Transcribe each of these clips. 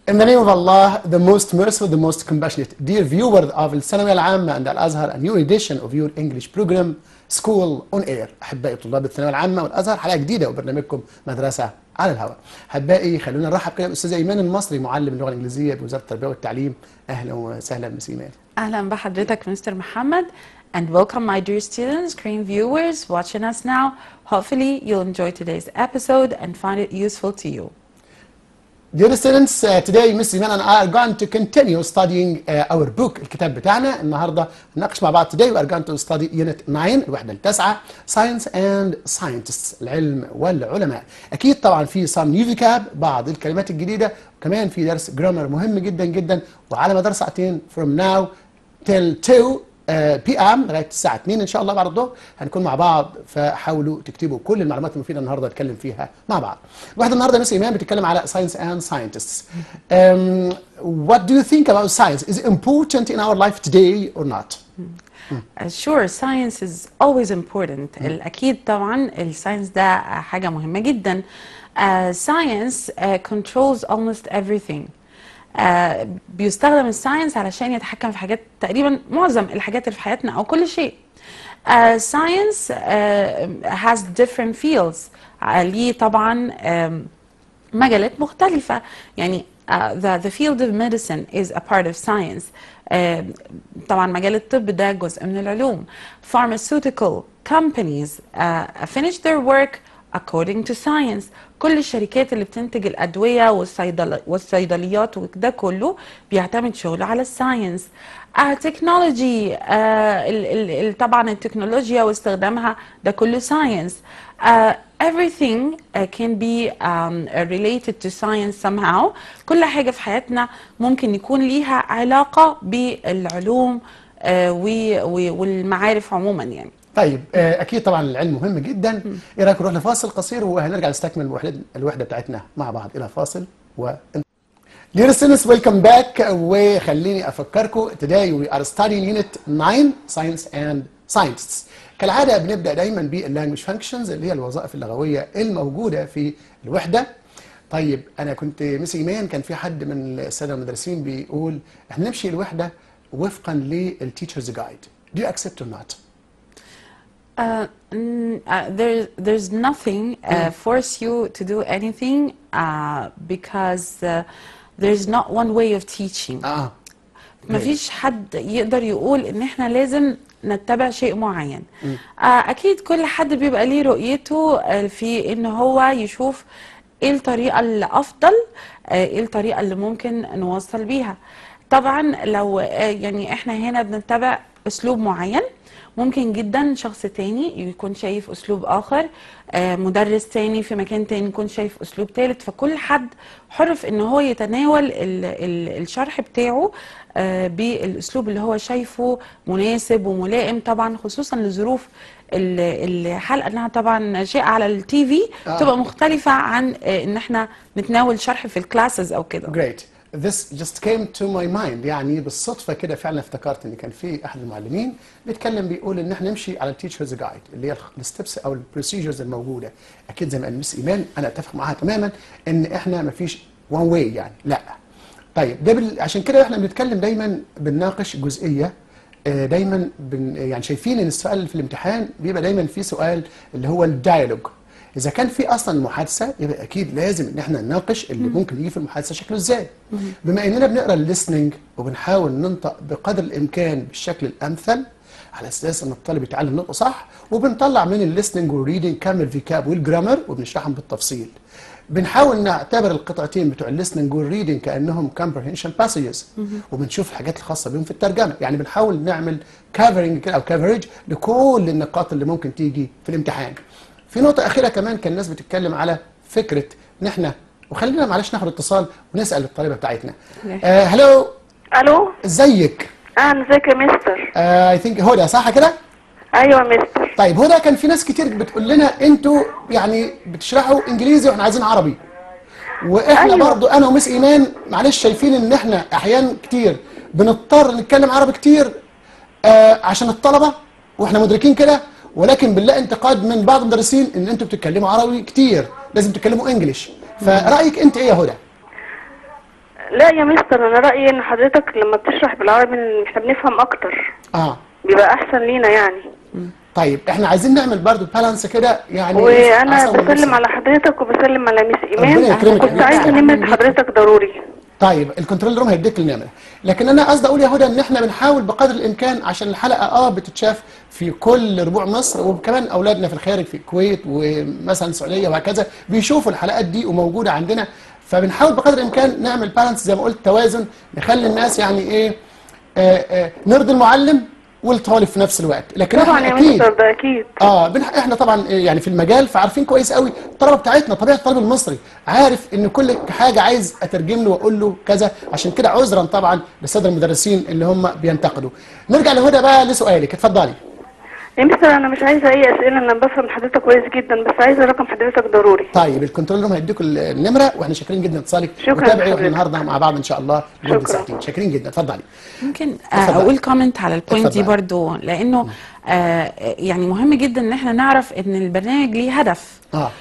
In the name of Allah, the most merciful, the most compassionate. Dear viewer of الثانوية العامة and الأزهر, a new edition of your English program, School on Air. أحبائي طلاب الثانوية العامة والأزهر حلقة جديدة وبرنامجكم مدرسة على الهواء. أحبائي خلونا نرحب كده بالأستاذ إيمان المصري معلم اللغة الإنجليزية بوزارة التربية والتعليم. أهلا وسهلا مس إيمان. أهلا بحضرتك مستر محمد and welcome my dear students, screen viewers watching us now. Hopefully you'll enjoy today's episode and find it useful to you. Dear students, uh, today Miss Iman and I are going to continue studying uh, our book الكتاب بتاعنا النهارده نناقش مع بعض today we are going to study unit 9 الوحده التاسعه Science and Scientists العلم والعلماء اكيد طبعا في some new vocab بعض الكلمات الجديده وكمان في درس جرامر مهم جدا جدا وعلى مدار ساعتين from now till 2 بي ام لغايه الساعه 2 ان شاء الله بعد الظهر هنكون مع بعض فحاولوا تكتبوا كل المعلومات المفيده النهارده نتكلم فيها مع بعض. الواحده النهارده مس ايمان بتتكلم على science and scientists. Um, what do you think about science? Is it important in our life today or not? Uh, sure science is always important الأكيد طبعا الساينس ده حاجة مهمة جدا uh, science uh, controls almost everything آه بيستخدم الساينس علشان يتحكم في حاجات تقريبا معظم الحاجات اللي في حياتنا او كل شيء آه science آه has different fields آه ليه طبعا آه مجالات مختلفة يعني uh, the, the field of medicine is a part of science uh, طبعا مجال الطب ده جزء من العلوم pharmaceutical companies uh, finish their work according to science كل الشركات اللي بتنتج الأدوية والصيدل... والصيدليات وده كله بيعتمد شغله على الساينس تكنولوجي uh, ال... ال... ال... طبعا التكنولوجيا واستخدامها ده كله ساينس uh, everything uh, can be um, related to science somehow كل حاجة في حياتنا ممكن يكون ليها علاقة بالعلوم uh, و... و... والمعارف عموما يعني طيب آه، اكيد طبعا العلم مهم جدا ايه رايك نروح لفاصل قصير وهنرجع نستكمل الوحده الوحده بتاعتنا مع بعض الى فاصل و Dear students, welcome back وخليني افكركم today we are studying unit 9 science and scientists كالعاده بنبدا دايما باللانجوج فانكشنز اللي هي الوظائف اللغويه الموجوده في الوحده طيب انا كنت مس ايمان كان في حد من الساده المدرسين بيقول احنا نمشي الوحده وفقا للتيتشرز جايد do you accept or not Uh, n- uh, there, there's nothing uh, force you to do anything uh, because uh, there's not one way of teaching. اه مفيش حد يقدر يقول ان احنا لازم نتبع شيء معين آه، اكيد كل حد بيبقى ليه رؤيته آه، في ان هو يشوف ايه الطريقة الافضل آه، ايه الطريقة اللي ممكن نوصل بيها طبعا لو آه، يعني احنا هنا بنتبع اسلوب معين ممكن جدا شخص تاني يكون شايف اسلوب اخر آه، مدرس تاني في مكان تاني يكون شايف اسلوب تالت فكل حد حر في ان هو يتناول ال ال الشرح بتاعه آه، بالاسلوب اللي هو شايفه مناسب وملائم طبعا خصوصا لظروف ال- الحلقه انها طبعا شيء على التي في آه. تبقى مختلفه عن آه، ان احنا نتناول شرح في الكلاسز او كده Great. This just came to my mind يعني بالصدفة كده فعلا افتكرت ان كان في احد المعلمين بيتكلم بيقول ان احنا نمشي على التيتشرز جايد اللي هي الستبس او البروسيجرز الموجودة اكيد زي ما قال مس ايمان انا اتفق معاها تماما ان احنا ما فيش وان واي يعني لا طيب ده بال... عشان كده احنا بنتكلم دايما بنناقش جزئية آه، دايما بن... يعني شايفين ان السؤال اللي في الامتحان بيبقى دايما في سؤال اللي هو الديالوج اذا كان في اصلا محادثه يبقى اكيد لازم ان احنا نناقش اللي ممكن يجي في المحادثه شكله ازاي بما اننا بنقرا الليسننج وبنحاول ننطق بقدر الامكان بالشكل الامثل على اساس ان الطالب يتعلم نطق صح وبنطلع من الليسننج والريدنج كام الفيكاب والجرامر وبنشرحهم بالتفصيل بنحاول نعتبر القطعتين بتوع الليسننج والريدنج كانهم comprehension passages وبنشوف الحاجات الخاصه بهم في الترجمه يعني بنحاول نعمل كفرنج كده او كفرج لكل النقاط اللي ممكن تيجي في الامتحان في نقطه اخيره كمان كان الناس بتتكلم على فكره ان احنا وخلينا معلش ناخد اتصال ونسال الطالبه بتاعتنا آه هلو الو ازيك اهلا ازيك يا مستر اي ثينك هدى صح كده ايوه يا مستر طيب هدى كان في ناس كتير بتقول لنا انتوا يعني بتشرحوا انجليزي واحنا عايزين عربي واحنا أيوة. برضو انا ومس ايمان معلش شايفين ان احنا احيان كتير بنضطر نتكلم عربي كتير آه عشان الطلبه واحنا مدركين كده ولكن بنلاقي انتقاد من بعض المدرسين ان انتوا بتتكلموا عربي كتير لازم تتكلموا انجليش فرايك انت ايه يا هدى لا يا مستر انا رايي ان حضرتك لما بتشرح بالعربي إن احنا بنفهم اكتر اه بيبقى احسن لينا يعني طيب احنا عايزين نعمل برضو بالانس كده يعني وانا عسل ونص. بسلم على حضرتك وبسلم على ميس ربنا ايمان يكرمك. وكنت عايزه أهلاً نمره بيك. حضرتك ضروري طيب الكنترول روم هيديك النمره لكن انا قصدي اقول يا هدى ان احنا بنحاول بقدر الامكان عشان الحلقه اه بتتشاف في كل ربوع مصر وكمان اولادنا في الخارج في الكويت ومثلا السعوديه وهكذا بيشوفوا الحلقات دي وموجوده عندنا فبنحاول بقدر الامكان نعمل بالانس زي ما قلت توازن نخلي الناس يعني ايه آه آه نرضي المعلم والطالب في نفس الوقت لكن طبعا احنا يا اكيد مستر ده اكيد اه بنح... احنا طبعا يعني في المجال فعارفين كويس قوي الطلبه بتاعتنا طبيعه الطالب المصري عارف ان كل حاجه عايز اترجم له واقول له كذا عشان كده عذرا طبعا للساده المدرسين اللي هم بينتقدوا نرجع لهدى بقى لسؤالك اتفضلي يا مستر انا مش عايزه اي اسئله انا بفهم حضرتك كويس جدا بس عايزه رقم حضرتك ضروري طيب الكنترول روم هيديكوا النمره واحنا شاكرين جدا اتصالك شكراً وتابعي واحنا حضرتك. النهارده مع بعض ان شاء الله لمده شكراً. ساعتين شاكرين جدا اتفضلي ممكن آه، اتفضل. اقول كومنت على البوينت دي اتفضل. برضو لانه آه يعني مهم جدا ان احنا نعرف ان البرنامج ليه هدف اه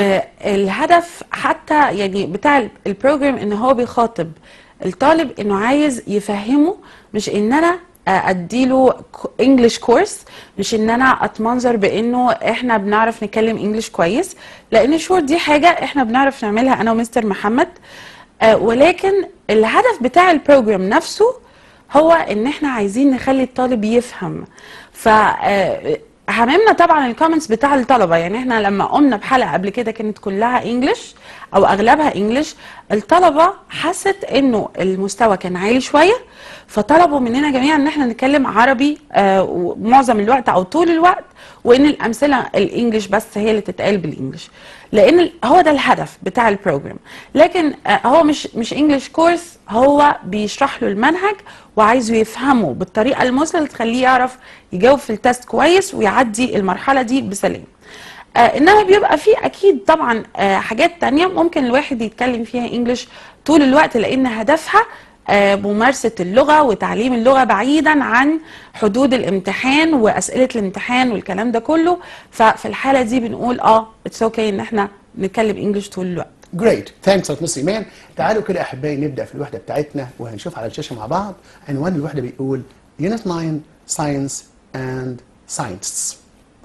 والهدف حتى يعني بتاع ال- البروجرام ان هو بيخاطب الطالب انه عايز يفهمه مش ان انا آه، اديله انجلش كورس مش ان انا اتمنظر بانه احنا بنعرف نتكلم انجلش كويس لان شور دي حاجه احنا بنعرف نعملها انا ومستر محمد آه، ولكن الهدف بتاع البروجرام نفسه هو ان احنا عايزين نخلي الطالب يفهم ف آه، هممنا طبعا الكومنتس بتاع الطلبه يعني احنا لما قمنا بحلقه قبل كده كانت كلها انجلش او اغلبها انجلش الطلبه حست انه المستوى كان عالي شويه فطلبوا مننا جميعا ان احنا نتكلم عربي آه، معظم الوقت او طول الوقت وان الامثله الانجليش بس هي اللي تتقال بالانجليش لان ال- هو ده الهدف بتاع البروجرام لكن آه، هو مش مش انجليش كورس هو بيشرح له المنهج وعايزه يفهمه بالطريقه المثلى اللي تخليه يعرف يجاوب في التست كويس ويعدي المرحله دي بسلام آه انما بيبقى فيه اكيد طبعا آه حاجات تانية ممكن الواحد يتكلم فيها انجليش طول الوقت لان هدفها آه ممارسة اللغة وتعليم اللغة بعيدا عن حدود الامتحان واسئلة الامتحان والكلام ده كله ففي الحالة دي بنقول اه اتس اوكي ان احنا نتكلم انجليش طول الوقت جريت ثانكس يا مس ايمان تعالوا كده احبائي نبدا في الوحده بتاعتنا وهنشوف على الشاشه مع بعض عنوان الوحده بيقول Unit 9 Science and Scientists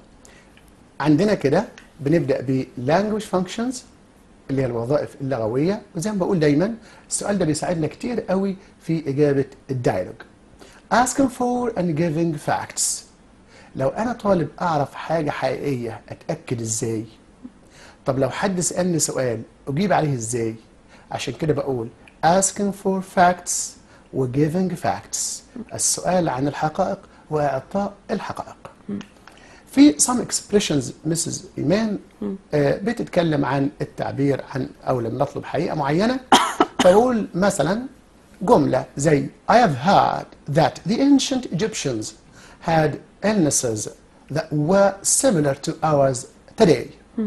عندنا كده بنبدا ب language functions اللي هي الوظائف اللغويه وزي ما بقول دايما السؤال ده بيساعدنا كتير قوي في اجابه الدايلوج asking for and giving facts لو انا طالب اعرف حاجه حقيقيه اتاكد ازاي طب لو حد سألني سؤال أجيب عليه إزاي؟ عشان كده بقول asking for facts و giving facts السؤال عن الحقائق وإعطاء الحقائق في some expressions مسز إيمان آه بتتكلم عن التعبير عن أو لما نطلب حقيقة معينة فيقول مثلا جملة زي I have heard that the ancient Egyptians had illnesses that were similar to ours today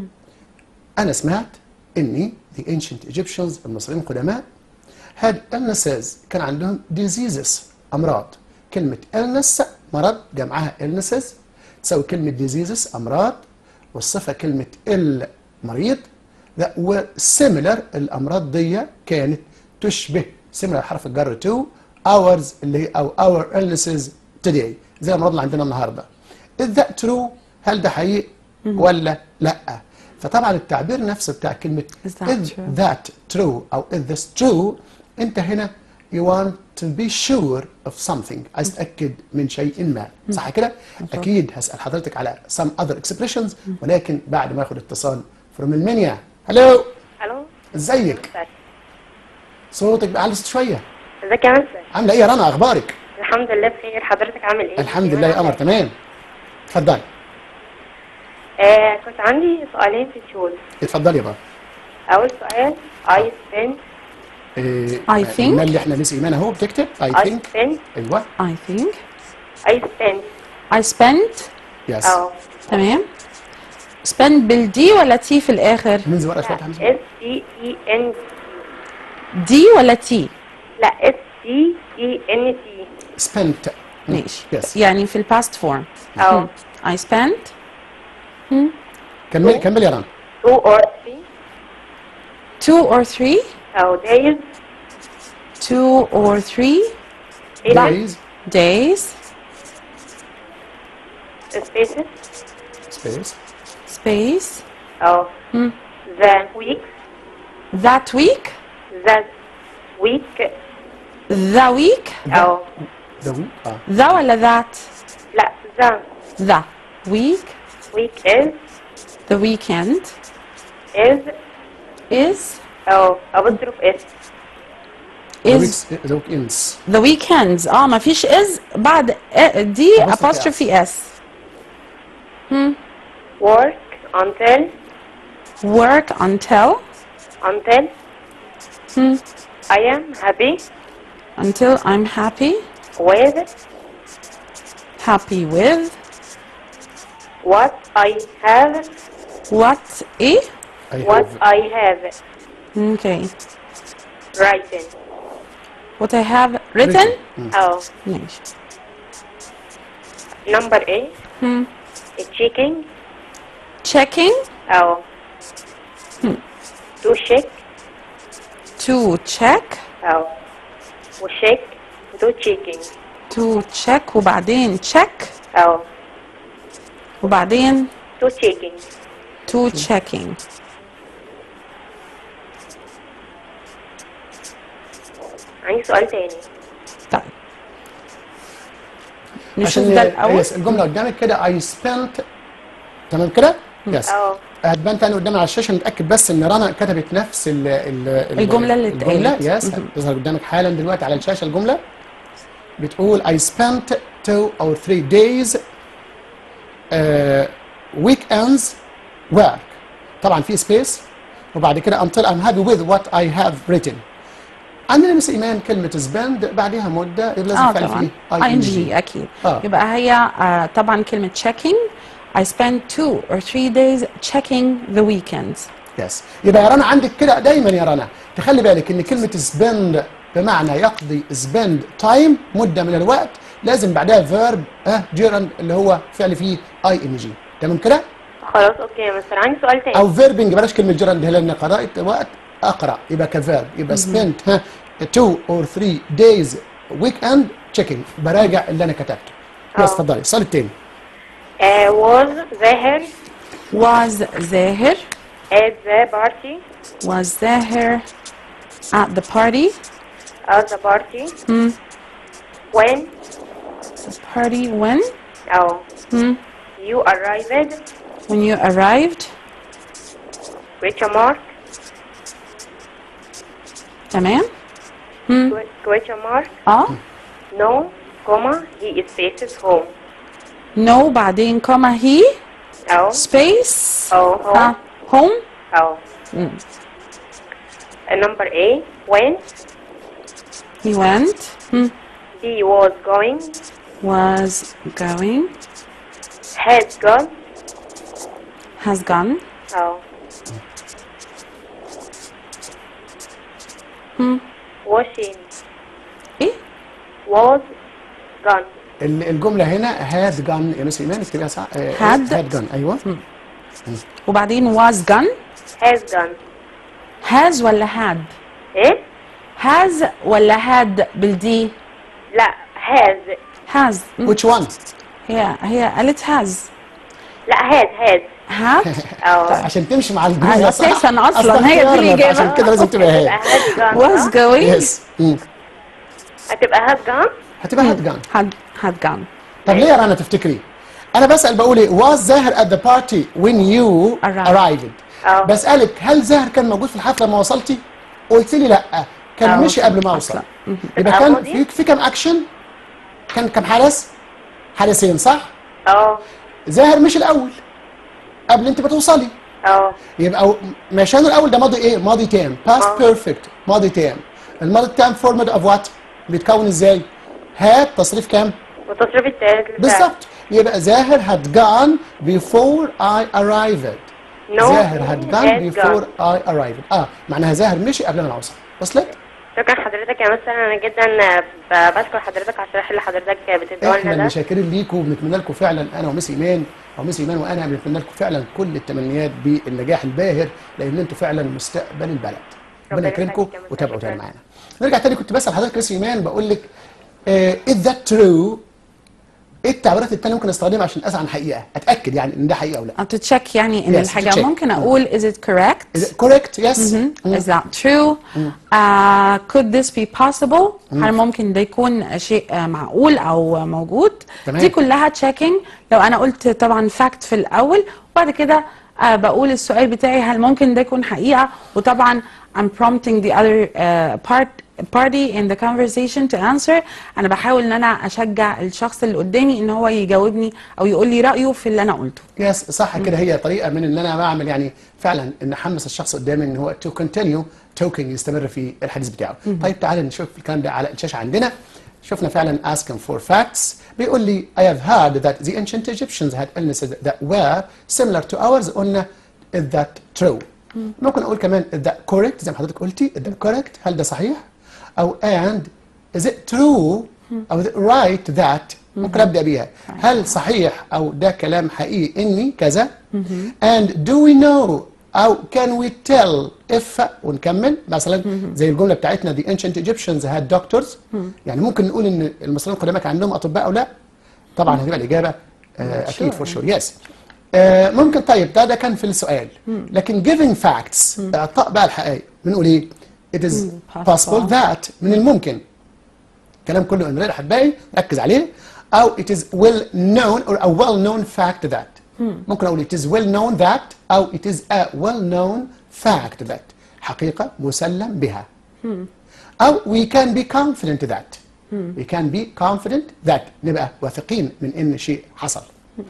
أنا سمعت إني the ancient Egyptians المصريين القدماء had illnesses كان عندهم diseases أمراض كلمة illness مرض جمعها illnesses تساوي كلمة diseases أمراض والصفة كلمة ill مريض that were similar الأمراض دي كانت تشبه similar حرف الجر to ours اللي هي أو our illnesses today زي الأمراض اللي عندنا النهاردة is that true هل ده حقيقي ولا لأ فطبعا التعبير نفسه بتاع كلمة Is that is true? that true أو is this true أنت هنا you want to be sure of something عايز تتأكد من شيء ما صح كده؟ أكيد هسأل حضرتك على some other expressions ولكن بعد ما أخد اتصال from المنيا هلو الو ازيك؟ صوتك بقى شوية ازيك يا مستر عاملة إيه يا رنا أخبارك؟ الحمد لله بخير حضرتك عامل ايه الحمد لله يا قمر تمام اتفضلي آه كنت عندي سؤالين في تشوز اتفضلي يا بابا اول سؤال I spent إيه I think. قلنا اللي احنا ميس ايمان اهو بتكتب I I think spent ايوه I think I spent I spent يس اه تمام spend بالدي ولا تي في الاخر من ورقه شويه حمزه S T E N دي ولا تي لا S T E N T spent ماشي يس يعني في الباست فورم اه I spent كملي كملي يا رنا two or three two or three أو days two or three ايه days days سبيسز space space اه ذا ويك that week ذا ويك the week اه the week اه the ولا that لا ذا the week week is the weekend is is اه apostrophe is the is weeks the weekends the weekends اه ما فيش is بعد آه، دي Apostrophe apostrophe s work until work until until I am happy until I'm happy with happy with what I have what eh I what have I have okay written what I have written اه ماشي number A checking checking اه to check to check اه وcheck to checking to check وبعدين check اه وبعدين to checking to checking عندي سؤال تاني طيب نشوف عشان ده الأول يس الجمله قدامك كده I spent تمام كده؟ يس اه هتبان تاني قدامي على الشاشه نتاكد بس ان رنا كتبت نفس ال ال ال- الجملة اللي الجمله اتقالت. يس تظهر قدامك حالا دلوقتي على الشاشه الجمله بتقول I spent two or three days uh, weekends work طبعا في سبيس وبعد كده until I'm happy with what I have written عندنا مس ايمان كلمه spend بعدها مده يبقى لازم اه فعل طبعا فيه اي ان جي اكيد آه. يبقى هي آه طبعا كلمه checking I spent two or three days checking the weekends يس يبقى يا رنا عندك كده دايما يا رنا تخلي بالك ان كلمه سبند بمعنى يقضي سبند تايم مده من الوقت لازم بعدها فيرب اه جيرند اللي هو فعل فيه اي ان جي تمام كده خلاص اوكي يا مستر عندي سؤال تاني او فيربنج بلاش كلمه جيرند لان قرات وقت اقرا يبقى كفيرب يبقى سبند ها 2 اور 3 دايز ويك اند تشيكينج براجع اللي انا كتبته يس آه. اتفضلي السؤال الثاني uh, was ظاهر was زاهر at the party was زاهر at the party at the party when the party when oh you arrived when you arrived question mark تمام que- question mark اه no comma he is faces home no بعدين كوما he oh space oh home ها home oh Uh, number A when he went hmm, he was going was going had gone has gone oh washing ايه was gone ال- الجمله هنا هاد جان يا مس ايمان اكتبيها صح Had. هاد جان ايوه وبعدين was gone has gone has ولا had ايه has ولا had بالدي لا has has م. which one هي هي قالت has لا had had had اه عشان تمشي مع الجمله آه، صح أساساً أصلاً أصلاً هي دي اختيار الإجابة. عشان كده لازم تبقى هتبقى هاد had gone was صح؟ going يس مم. هتبقى had gone هتبقى هاد جان had had gone طب ليه يا رنا تفتكري؟ انا بسال بقول ايه was زاهر at the party when you Arrived. arrived اه بسالك هل زاهر كان موجود في الحفله لما وصلتي؟ قلت لي لا كان آه، مشي قبل ما اوصل أصلاً. يبقى تبقى كان ماضي؟ في في كام اكشن؟ كان كام حدث؟ حدثين صح؟ اه زاهر مش الاول قبل انت ما توصلي اه يبقى مشانه الاول ده ماضي ايه؟ ماضي تام past آه. perfect ماضي تام الماضي التام فورمد اوف وات؟ بيتكون ازاي؟ هات تصريف كام؟ والتصريف التالت بتاعك. بالظبط يبقى زاهر had gone before I arrived No, زاهر had he gone had before gone. I arrived اه معناها زاهر مشي قبل ما اوصل وصلت؟ شكرا حضرتك يا مستر انا جدا ب- بشكر حضرتك على الشرح اللي حضرتك بتديه احنا لنا اللي ده شاكرين ليكم وبنتمنى لكم فعلا انا ومس ايمان او مس ايمان وانا بنتمنى لكم فعلا كل التمنيات بالنجاح الباهر لان انتم فعلا مستقبل البلد ربنا يكرمكم وتابعوا تاني معانا نرجع تاني كنت بسال حضرتك اسمي ايمان بقول لك از ذات ترو ايه التعبيرات التانية ممكن استخدمها عشان اسال عن حقيقه اتاكد يعني ان ده حقيقه او لا أو to check يعني إن Yes, to الحاجة check. ممكن أقول is it correct is it correct yes Is that true? Uh, could this be possible? هل ممكن ده يكون شيء آه، معقول أو موجود؟ تمام. دي كلها checking لو أنا قلت طبعا fact في الأول وبعد كده آه، بقول السؤال بتاعي هل ممكن ده يكون حقيقة؟ وطبعا I'm prompting the other uh, part party in the conversation to answer أنا بحاول إن أنا أشجع الشخص اللي قدامي إن هو يجاوبني أو يقول لي رأيه في اللي أنا قلته. يس صح كده هي طريقه من ان انا بعمل يعني فعلا ان احمس الشخص قدامي ان هو تو كونتينيو توكينج يستمر في الحديث بتاعه طيب تعالى نشوف الكلام ده على الشاشه عندنا شفنا فعلا asking for facts بيقول لي I have heard that the ancient Egyptians had illnesses that were similar to ours قلنا is that true ممكن اقول كمان is that correct زي ما حضرتك قلتي is that correct هل ده صحيح او and is it true او is it right that ممكن ابدا بيها هل صحيح او ده كلام حقيقي اني كذا and do we know او can we tell if ونكمل مثلا زي الجمله بتاعتنا the ancient Egyptians had doctors يعني ممكن نقول ان المصريين القدماء كان عندهم اطباء او لا طبعا هتبقى الاجابه آه، اكيد فور شور يس ممكن طيب ده ده كان في السؤال لكن giving facts اعطاء بقى الحقائق بنقول ايه it is possible. possible that من الممكن كلام كله امرئ احبائي ركز عليه او it is well known or a well known fact that ممكن اقول it is well known that او it is a well known fact that حقيقه مسلم بها او we can be confident that we can be confident that نبقى واثقين من ان شيء حصل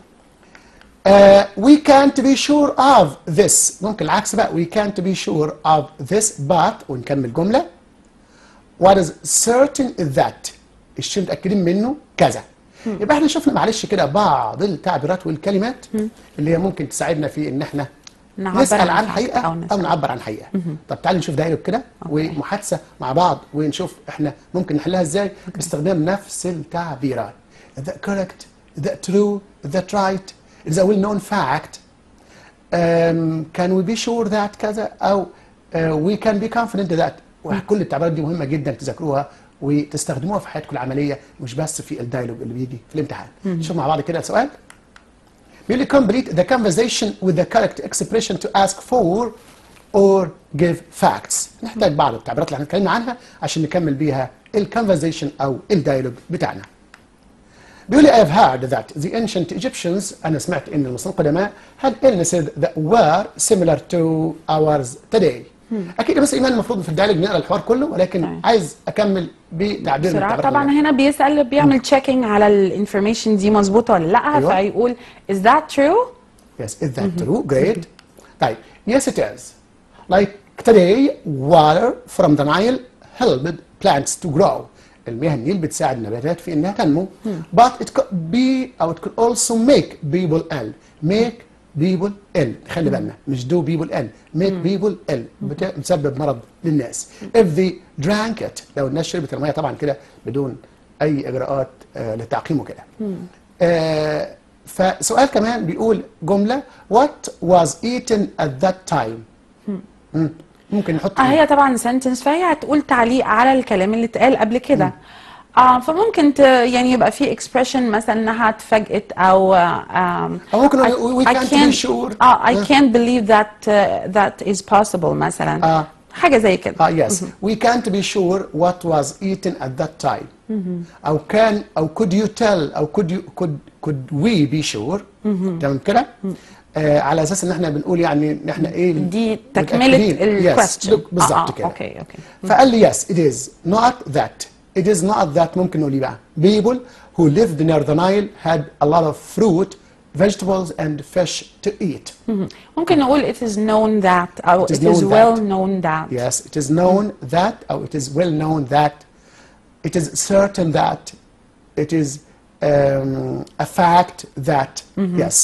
Uh, we can't be sure of this ممكن العكس بقى we can't be sure of this but ونكمل جملة what is certain is that الشيء متأكدين منه كذا يبقى احنا شفنا معلش كده بعض التعبيرات والكلمات اللي هي ممكن تساعدنا في ان احنا نعبر نسأل عن عن fact حقيقة أو أو, نسأل. نعبر عن حقيقة طب تعالي نشوف دايرة كده ومحادثة مع بعض ونشوف احنا ممكن نحلها ازاي باستخدام نفس التعبيرات is that correct is that true is that right is a well known fact um, can we be sure that كذا أو uh, we can be confident that وكل التعبيرات دي مهمة جدا تذاكروها وتستخدموها في حياتكم العملية مش بس في الدايلوج اللي بيجي في الامتحان نشوف مع بعض كده السؤال بيقول لي complete the conversation with the correct expression to ask for or give facts نحتاج بعض التعبيرات اللي احنا اتكلمنا عنها عشان نكمل بيها الكونفرزيشن او الدايلوج بتاعنا بيقول لي I have heard that the ancient Egyptians أنا سمعت إن المصريين القدماء had illnesses that were similar to ours today. أكيد بس إيمان المفروض في الدايلوج نقرا الحوار كله ولكن طيب. عايز أكمل بتعبير من بسرعة التعبيرات طبعا اللي- هنا بيسأل بيعمل تشيكينج على الانفورميشن دي مظبوطة ولا لا أيوة. فيقول is that true؟ Yes, is that true? Great. طيب, yes it is. Like today, water from the Nile helped plants to grow. المياه النيل بتساعد النباتات في انها تنمو. But it could be or it could also make people ill. Make people ill. خلي بالنا مش do people ill. Make people ill. بت- بتسبب مرض للناس. If they drank it لو الناس شربت المياه طبعا كده بدون اي اجراءات آه للتعقيم وكده. آه فسؤال كمان بيقول جملة what was eaten at that time مم. ممكن نحط آه هي طبعا سنتنس فهي هتقول تعليق على الكلام اللي اتقال قبل كده آه فممكن ت يعني يبقى في اكسبريشن مثلا انها اتفاجئت او آه أو ممكن I- we- we I can't be can't- sure. اه I آه. can't believe that uh, that is possible مثلا آه. حاجة زي كده اه yes we can't be sure what was eaten at that time او كان او could you tell او could you could could we be sure تمام كده آه على اساس ان احنا بنقول يعني ان احنا ايه دي تكملة متأكدين. Yes, الكويستشن بالظبط كده اوكي اوكي فقال لي yes it is not that it is not that ممكن نقول ايه بقى people who lived near the Nile had a lot of fruit vegetables and fish to eat ممكن نقول it is known that أو It is it is known well that. known that yes it is known that or it is well known that it is certain that it is um, a fact that yes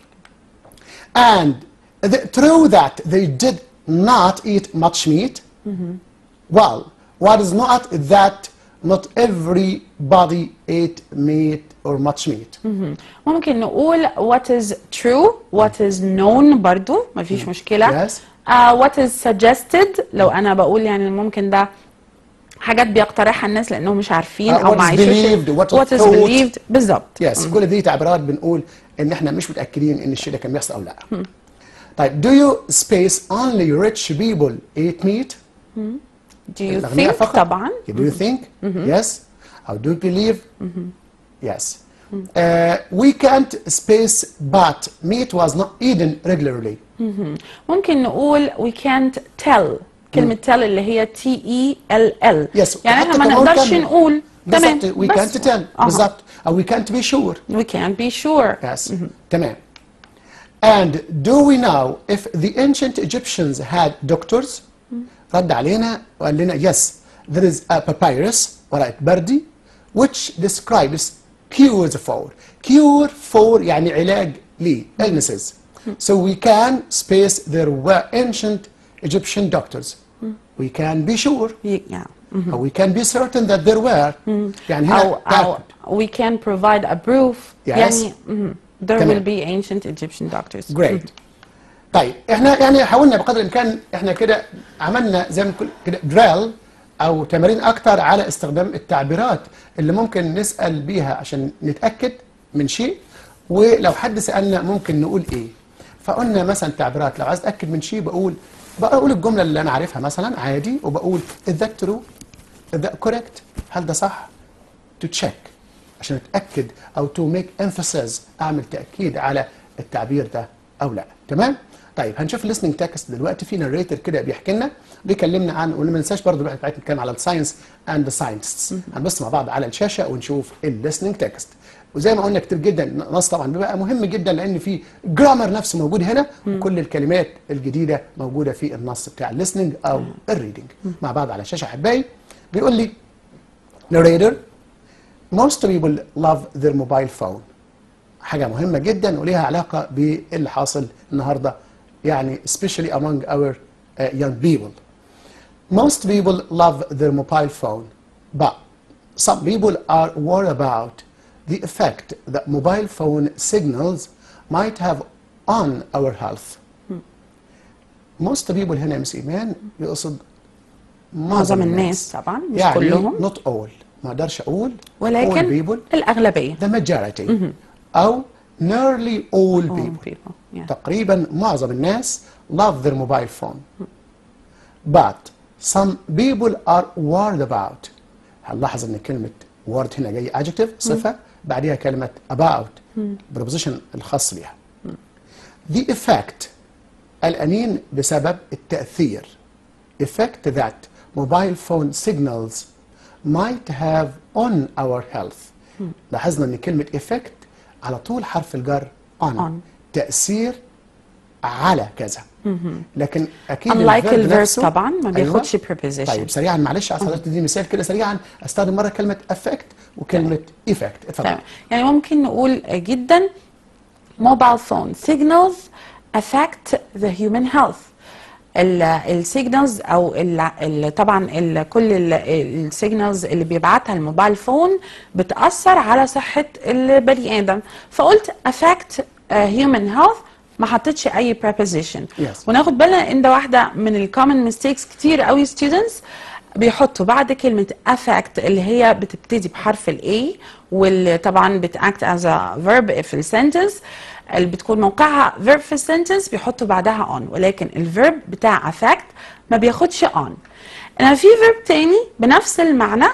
and the, true that they did not eat much meat well what is not that not everybody ate meat or much meat ممكن نقول what is true what is known برضو مفيش مشكلة Yes. uh, what is suggested لو انا بقول يعني ممكن ده حاجات بيقترحها الناس لانهم مش عارفين Uh, او what ما is عايشوش believed, what is what is thought. believed بالظبط يس كل دي تعبيرات بنقول ان احنا مش متاكدين ان الشيء ده كان بيحصل او لا طيب do you space only rich people eat meat do you الأغنياء think فقط. طبعا do you think yes or do you believe yes uh, we can't space but meat was not eaten regularly ممكن نقول we can't tell كلمة tell اللي هي T E L L Yes. يعني احنا حتى ما كمان نقدرش كمل. نقول تمام بالظبط we بس. can't tell أها. بالظبط او we can't be sure we can't be sure Yes. تمام. And do we know if the ancient Egyptians had doctors? رد علينا وقال لنا yes there is a papyrus ورقة بردي which describes cures for cure for يعني علاج ل illnesses so we can space there were ancient Egyptian doctors we can be sure Y- yeah. or we can be certain that there were يعني هنا أو, أو تأكد. we can provide a proof Yes. يعني mhm. there تمام. will be ancient Egyptian doctors جريت طيب احنا يعني حاولنا بقدر الامكان احنا كده عملنا زي ما نقول كده دريل او تمارين اكتر على استخدام التعبيرات اللي ممكن نسال بيها عشان نتاكد من شيء ولو حد سالنا ممكن نقول ايه فقلنا مثلا تعبيرات لو عايز اتاكد من شيء بقول بقول الجمله اللي انا عارفها مثلا عادي وبقول is that true is that correct هل ده صح to check عشان اتاكد او to make emphasis اعمل تاكيد على التعبير ده او لا تمام طيب هنشوف listening text دلوقتي في ناريتور كده بيحكي لنا بيكلمنا عن وما ننساش برضه الواحد بتاعتنا نتكلم على الساينس اند ساينتست هنبص مع بعض على الشاشه ونشوف الليسننج تكست وزي ما قلنا كتير جدا نص طبعا بيبقى مهم جدا لان في جرامر نفسه موجود هنا وكل الكلمات الجديده موجوده في النص بتاع الليسننج او الريدنج مع بعض على الشاشه احبائي بيقول لي narrator most people love their mobile phone حاجة مهمة جدا وليها علاقة باللي حاصل النهاردة يعني especially among our uh, young people most people love their mobile phone but some people are worried about the effect that mobile phone signals might have on our health most people هنا يا مس إيمان يقصد معظم الناس طبعا مش يعني كلهم not all ما اقدرش اقول all ولكن people الأغلبية the majority أو nearly all All people people, yeah. تقريبا معظم الناس love their mobile phone but some people are worried about هنلاحظ ان كلمة word هنا جاي adjective صفة بعدها كلمة about preposition الخاص بها the effect الأنين بسبب التأثير effect that mobile phone signals might have on our health لاحظنا ان كلمة effect على طول حرف الجر on, On. تأثير على كذا لكن اكيد Unlike الverb الverb نفسه- طبعا ما بياخدش preposition. طيب سريعا معلش عايز حضرتك تديني مثال كده سريعا استخدم مره كلمه affect وكلمه effect اتفضل تمام يعني ممكن نقول جدا mobile phone signals affect the human health السيجنالز او ال ال طبعا ال كل السيجنالز اللي بيبعتها الموبايل فون بتاثر على صحه البني ادم فقلت affect uh, human health ما حطيتش اي preposition Yes. وناخد بالنا ان ده واحده من الكومن ميستيكس كتير قوي students بيحطوا بعد كلمة affect اللي هي بتبتدي بحرف ال A واللي طبعا بتact as a verb في السنتنس اللي بتكون موقعها verb في السنتنس بيحطوا بعدها on ولكن الverb بتاع affect ما بياخدش on انما في verb تاني بنفس المعنى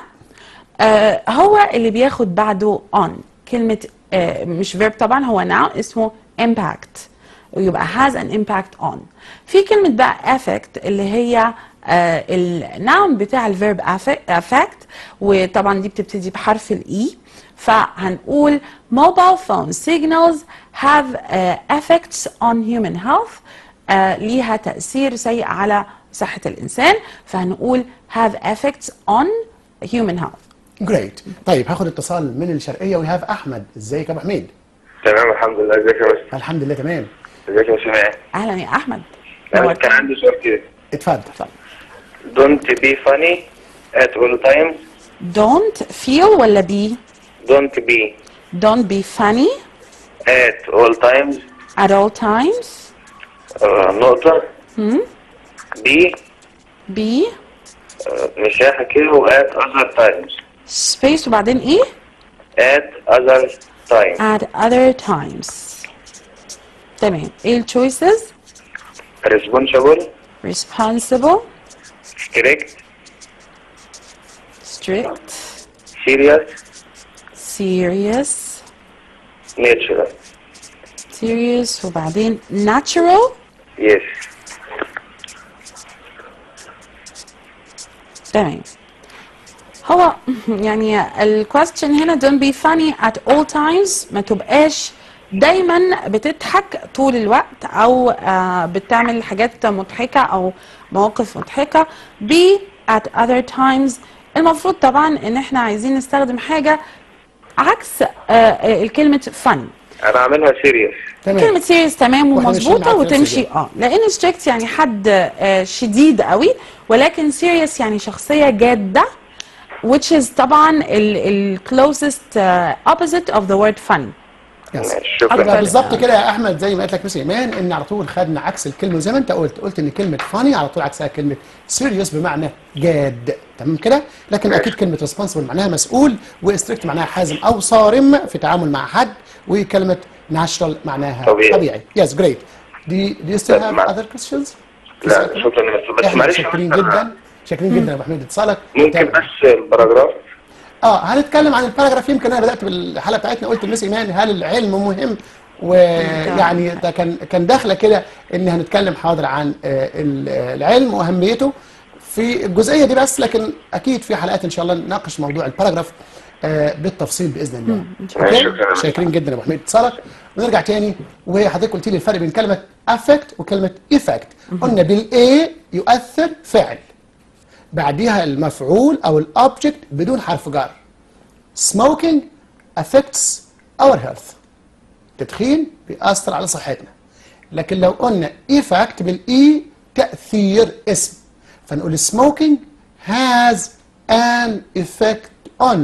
آه هو اللي بياخد بعده on كلمة آه مش verb طبعا هو noun اسمه impact ويبقى has an impact on في كلمة بقى affect اللي هي آه الناون بتاع الفيرب affect وطبعا دي بتبتدي بحرف الاي فهنقول mobile phone signals have uh, effects on human health uh, ليها تأثير سيء على صحة الإنسان فهنقول have effects on human health جريت طيب هاخد اتصال من الشرقيه وي هاف احمد ازيك يا ابو حميد تمام الحمد لله ازيك يا مستر الحمد لله تمام ازيك يا سماع أهلا يا أحمد انا كان عندي سؤال كده اتفضل don't be funny at all times don't feel ولا be don't be don't be funny at all times at all times آه، نقطة بي بي مساحة كده و at other times سبيس وبعدين ايه at other times at other times تمام ايه التشويسز responsible responsible strict strict serious serious natural serious وبعدين natural yes تمام هو يعني الكويستشن هنا don't be funny at all times ما تبقاش دايما بتضحك طول الوقت او آه بتعمل حاجات مضحكه او مواقف مضحكه be at other times المفروض طبعا ان احنا عايزين نستخدم حاجه عكس آه آه الكلمه funny انا عاملها serious تمام كلمة سيريس تمام واحنا ماشيين ومظبوطة معاك في نفس وتمشي الجو. اه لأن ستريكت يعني حد آه، شديد قوي ولكن سيريس يعني شخصية جادة which is طبعا ال ال closest uh, opposite of the word funny يس ماشي، شكرا. يبقى أكبر- بالظبط كده يا احمد زي ما قالت لك مس ايمان ان على طول خدنا عكس الكلمه وزي ما انت قلت قلت ان كلمه فاني على طول عكسها كلمه سيريوس بمعنى جاد تمام كده لكن اكيد كلمه ريسبونسبل معناها مسؤول وستريكت معناها حازم او صارم في التعامل مع حد وكلمه ناتشرال معناها طبيعي. طبيعي يس جريت دي دي ستيل طب هاف مع- اذر كويستشنز لا شكرا بس بس احنا معلش شاكرين بس أنا جدا شاكرين جدا يا ابو حميد اتصالك ممكن بس الباراجراف اه هنتكلم عن الباراجراف يمكن انا بدات بالحلقه بتاعتنا قلت لمس ايمان هل العلم مهم ويعني ده كان كان داخله كده ان هنتكلم حاضر عن آه، ال- آه، العلم واهميته في الجزئيه دي بس لكن اكيد في حلقات ان شاء الله نناقش موضوع الباراجراف آه، بالتفصيل باذن الله الله. أوكي؟ شكراً. شاكرين جدا يا ابو حميد اتصالك ونرجع تاني وحضرتك قلت لي الفرق بين كلمه افكت وكلمه ايفكت قلنا بالاي يؤثر فعل بعديها المفعول او الاوبجكت بدون حرف جر smoking affects our health التدخين بيأثر على صحتنا لكن لو قلنا effect بالاي تأثير اسم فنقول smoking has an effect on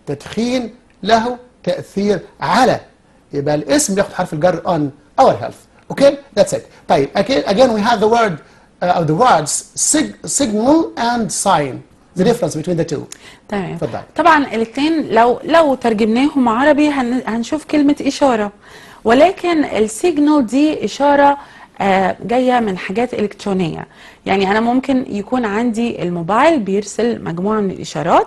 تدخين له تأثير على يبقى الاسم بياخد حرف الجر on our health اوكي that's it طيب again, again we have the word uh, or the words sig signal and sign the difference between the two تمام اتفضل. طبعا الاثنين لو لو ترجمناهم عربي هن هنشوف كلمة إشارة ولكن السيجنال دي إشارة آه، جاية من حاجات إلكترونية يعني أنا ممكن يكون عندي الموبايل بيرسل مجموعة من الإشارات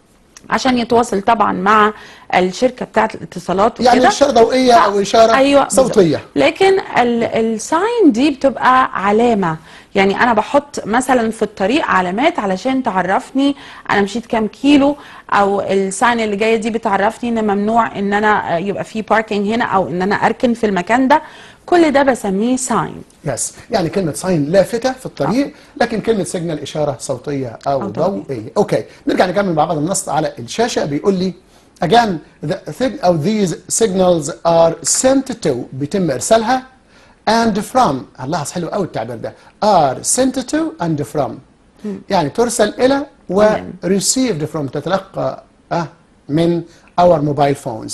عشان يتواصل طبعا مع الشركة بتاعة الاتصالات وكده يعني إشارة ضوئية أو إشارة أيوة صوتية. بالظبط. لكن ال- الساين دي بتبقى علامة يعني أنا بحط مثلا في الطريق علامات علشان تعرفني أنا مشيت كام كيلو أو الساين اللي جاية دي بتعرفني إن ممنوع إن أنا يبقى في باركينج هنا أو إن أنا أركن في المكان ده كل ده بسميه ساين يس يعني كلمة ساين لافتة في الطريق لكن كلمة سيجنال إشارة صوتية أو أو ضوئية. ضوئية أوكي نرجع نكمل مع بعض النص على الشاشة بيقول لي again the thing أو these signals are sent to بيتم إرسالها and from لاحظ حلو قوي التعبير ده are sent to and from يعني ترسل إلى و تمام. received from تتلقى آه، من our mobile phones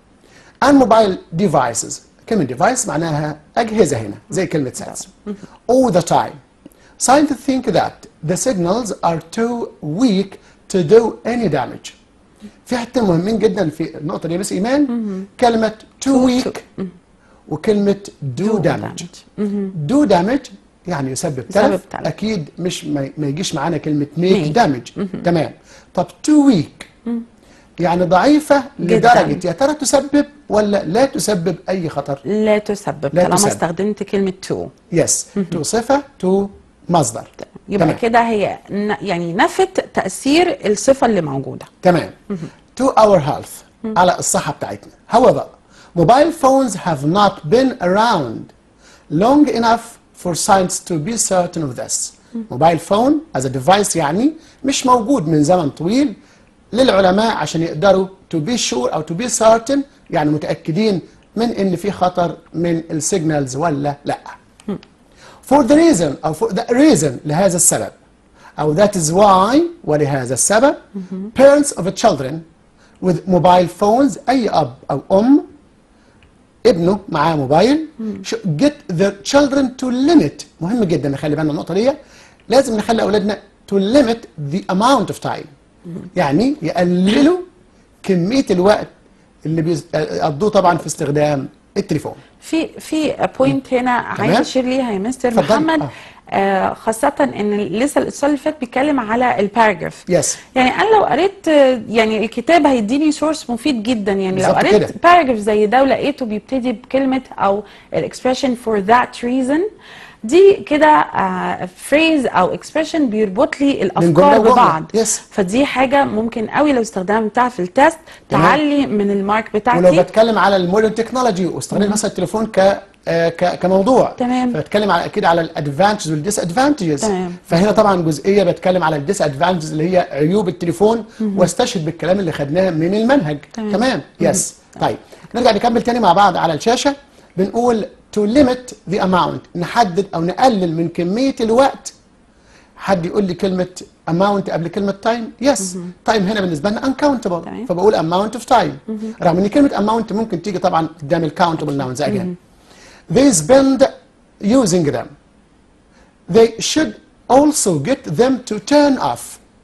and mobile devices كلمة device معناها أجهزة هنا زي كلمة sets all the time scientists think that the signals are too weak to do any damage في حتتين مهمين جدا في النقطة دي يا مس إيمان كلمة too weak وكلمة do Do damage damage. do damage يعني يسبب يسبب تلف تلف. أكيد مش ما ما يجيش معانا كلمة make Make. damage تمام طب too weak يعني ضعيفة لدرجة يا ترى تسبب ولا لا تسبب أي خطر لا تسبب لا طالما تسبب. استخدمت كلمة تو يس تو صفة تو مصدر يبقى تمام. كده هي ن- يعني نفت تأثير الصفة اللي موجودة تمام to our health على الصحة بتاعتنا however mobile phones have not been around long enough for science to be certain of this موبايل فون as a device يعني مش موجود من زمن طويل للعلماء عشان يقدروا to be sure أو to be certain يعني متأكدين من إن في خطر من السيجنالز ولا لأ for the reason أو for the reason لهذا السبب أو that is why ولهذا السبب parents of children with mobile phones أي أب أو أم ابنه معاه موبايل should get their children to limit مهم جدا نخلي بالنا من النقطة دي لازم نخلي اولادنا to limit the amount of time يعني يقللوا كميه الوقت اللي بيقضوه طبعا في استخدام التليفون في في بوينت هنا عايزه اشير ليها يا مستر اتفضلي. محمد آه. آه خاصة ان لسه الاتصال اللي فات بيتكلم على الباراجراف Yes. يعني انا لو قريت آه، يعني الكتاب هيديني سورس مفيد جدا يعني لو بالظبط قريت كده. باراجراف زي ده ولقيته بيبتدي بكلمة او الاكسبريشن فور ذات ريزن دي كده فريز او اكسبريشن بيربط لي جملة الافكار وجملة. ببعض Yes. فدي حاجة ممكن قوي لو استخدمتها في التست تمام. تعلي من المارك ولو بتاعتي بتكلم على المودرن تكنولوجي واستخدام مثلا التليفون ك آه، ك- كموضوع تمام. فبتكلم على اكيد على الادفانتجز والديس ادفانتجز تمام. فهنا طبعا جزئيه بتكلم على الديس ادفانتجز اللي هي عيوب التليفون واستشهد بالكلام اللي خدناه من المنهج تمام. تمام يس طيب نرجع نكمل تاني مع بعض على الشاشه بنقول to limit the amount نحدد او نقلل من كميه الوقت حد يقول لي كلمة amount قبل كلمة time يس time هنا بالنسبة لنا uncountable تمام. فبقول amount of time رغم ان كلمة amount ممكن تيجي طبعا قدام ال countable nouns again they spend using them they should also get them to turn off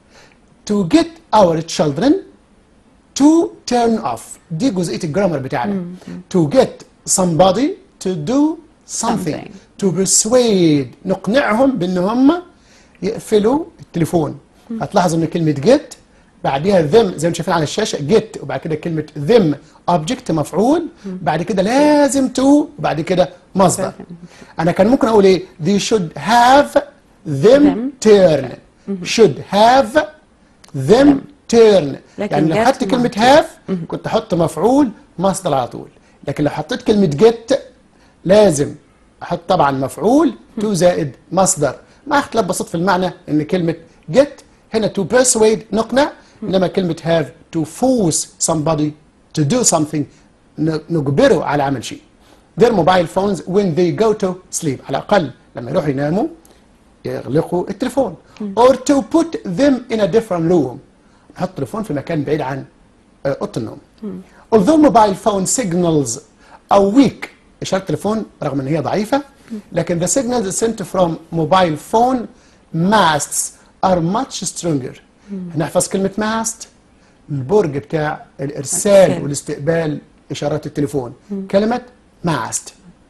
to get our children to turn off دي جزئية الجرامر بتاعنا to get somebody to do something, Something. to persuade نقنعهم بان هم يقفلوا التليفون هتلاحظ ان كلمة get بعديها them زي ما شايفين على الشاشة get وبعد كده كلمة them object مفعول بعد كده لازم to وبعد كده مصدر انا كان ممكن اقول ايه they should have them, Them. turn should have them turn لكن يعني لو get حطيت كلمة ما- have كنت احط مفعول مصدر على طول لكن لو حطيت كلمة get لازم احط طبعا مفعول to زائد مصدر مع اختلاف بسيط في المعنى ان كلمة get هنا to persuade نقنع انما كلمة have to force somebody to do something ن- نجبره على عمل شيء their mobile phones when they go to sleep على الاقل لما يروحوا يناموا يغلقوا التليفون or to put them in a different room نحط التليفون في مكان بعيد عن آه، اوضه النوم although mobile phone signals are weak اشاره التليفون رغم ان هي ضعيفه لكن the signals sent from mobile phone masts are much stronger هنحفظ كلمه mast البرج بتاع الارسال الإرسال. والاستقبال اشارات التليفون كلمه mast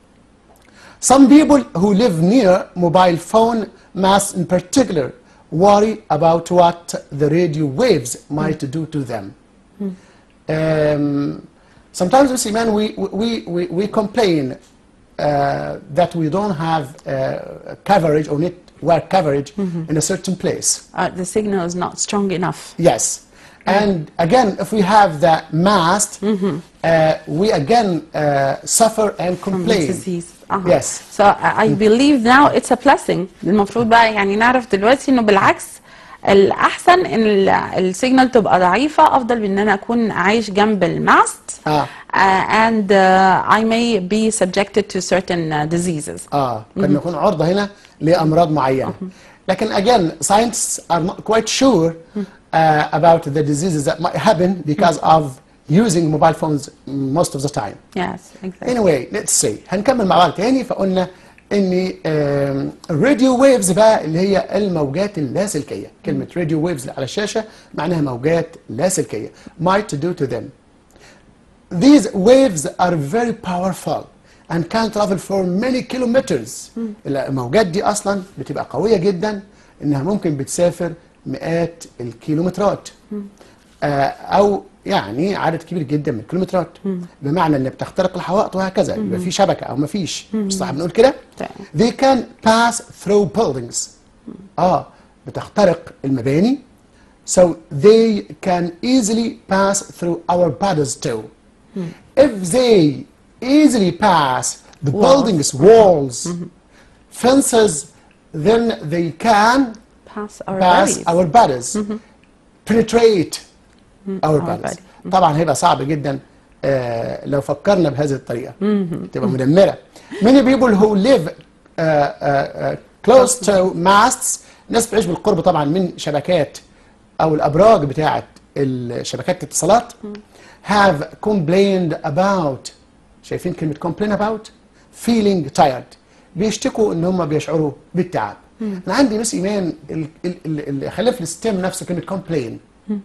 Some people who live near mobile phone masts in particular worry about what the radio waves might do to them. Um, sometimes we see, man, we, we, we, we complain uh, that we don't have uh, coverage or network coverage in a certain place. uh, the signal is not strong enough Yes. And again, if we have the mast, uh, we again uh, suffer and from complain. disease أها. Yes. so I I believe now it's a blessing المفروض بقى يعني نعرف دلوقتي انه بالعكس الاحسن ان ال- السيجنال تبقى ضعيفه افضل من ان انا اكون عايش جنب الماست آه. uh, and uh, I may be subjected to certain uh, diseases اه قد نكون عرضة هنا لأمراض معينة لكن again scientists are not quite sure uh, about the diseases that might happen because of using mobile phones most of the time yes exactly anyway let's see هنكمل مع بعض تاني فقلنا ان الراديو ويفز بقى اللي هي الموجات اللاسلكيه كلمه راديو ويفز على الشاشه معناها موجات لاسلكيه might do to them These waves are very powerful and can travel for many kilometers. الموجات دي أصلا بتبقى قوية جدا إنها ممكن بتسافر مئات الكيلومترات آه، أو يعني عدد كبير جدا من الكيلومترات بمعنى إن بتخترق الحوائط وهكذا يبقى في شبكة أو ما فيش مش صح بنقول كده؟ تمام. They can pass through buildings. آه بتخترق المباني so they can easily pass through our bodies too. If they easily pass the Walls. buildings, walls, fences, then they can pass our pass bodies our bodies, penetrate our our bodies. body. طبعا هيبقى صعب جدا آه، لو فكرنا بهذه الطريقة تبقى مدمرة. Many people who live uh, uh, uh, close to masts ناس بتعيش بالقرب طبعا من شبكات أو الأبراج بتاعة الشبكات الاتصالات have complained about شايفين كلمة complain about feeling tired بيشتكوا ان هم بيشعروا بالتعب انا عندي مس ايمان ال- ال- ال- اللي خليها في الستيم نفسه كلمه كومبلين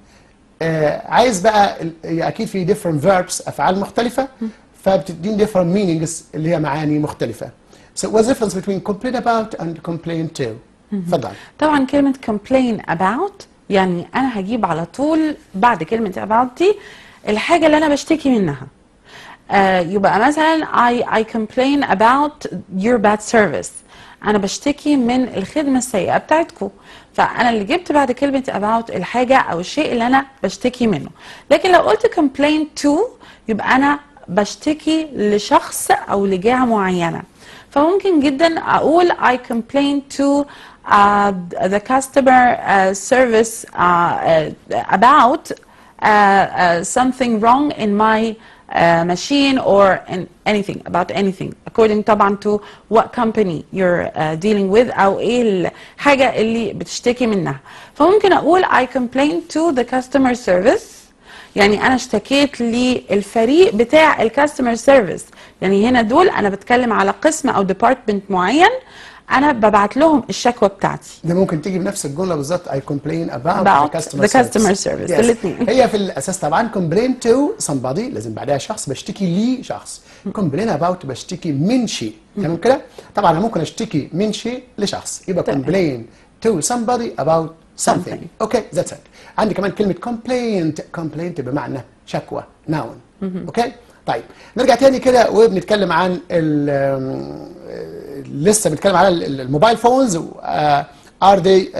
آه عايز بقى ال- هي اكيد في different verbs افعال مختلفه فبتديني different meanings اللي هي معاني مختلفه so what's the difference between complain about and complain to اتفضل طبعا كلمة complain about يعني أنا هجيب على طول بعد كلمة about دي الحاجة اللي أنا بشتكي منها آه يبقى مثلا I, I complain about your bad service أنا بشتكي من الخدمة السيئة بتاعتكم فأنا اللي جبت بعد كلمة about الحاجة أو الشيء اللي أنا بشتكي منه لكن لو قلت complain to يبقى أنا بشتكي لشخص أو لجهة معينة فممكن جدا اقول I complain to uh, the customer uh, service uh, uh, about uh, uh, something wrong in my uh, machine or in anything about anything according طبعا to what company you're uh, dealing with او ايه الحاجة اللي بتشتكي منها فممكن اقول I complain to the customer service يعني انا اشتكيت للفريق بتاع الكاستمر سيرفيس يعني هنا دول انا بتكلم على قسم او ديبارتمنت معين انا ببعت لهم الشكوى بتاعتي ده ممكن تيجي بنفس الجمله بالظبط I complain about, About the customer the customer service, service. Yes. الاتنين. هي في الاساس طبعا complain to somebody لازم بعدها شخص بشتكي لشخص complain about بشتكي من شيء تمام كده طبعا انا ممكن اشتكي من شيء لشخص يبقى تمام. complain to somebody about something Something. اوكي ذاتس ات عندي كمان كلمه complaint complaint بمعنى شكوى noun اوكي طيب نرجع تاني كده وبنتكلم عن ال آم، لسه بنتكلم على ال- الموبايل فونز ار ذي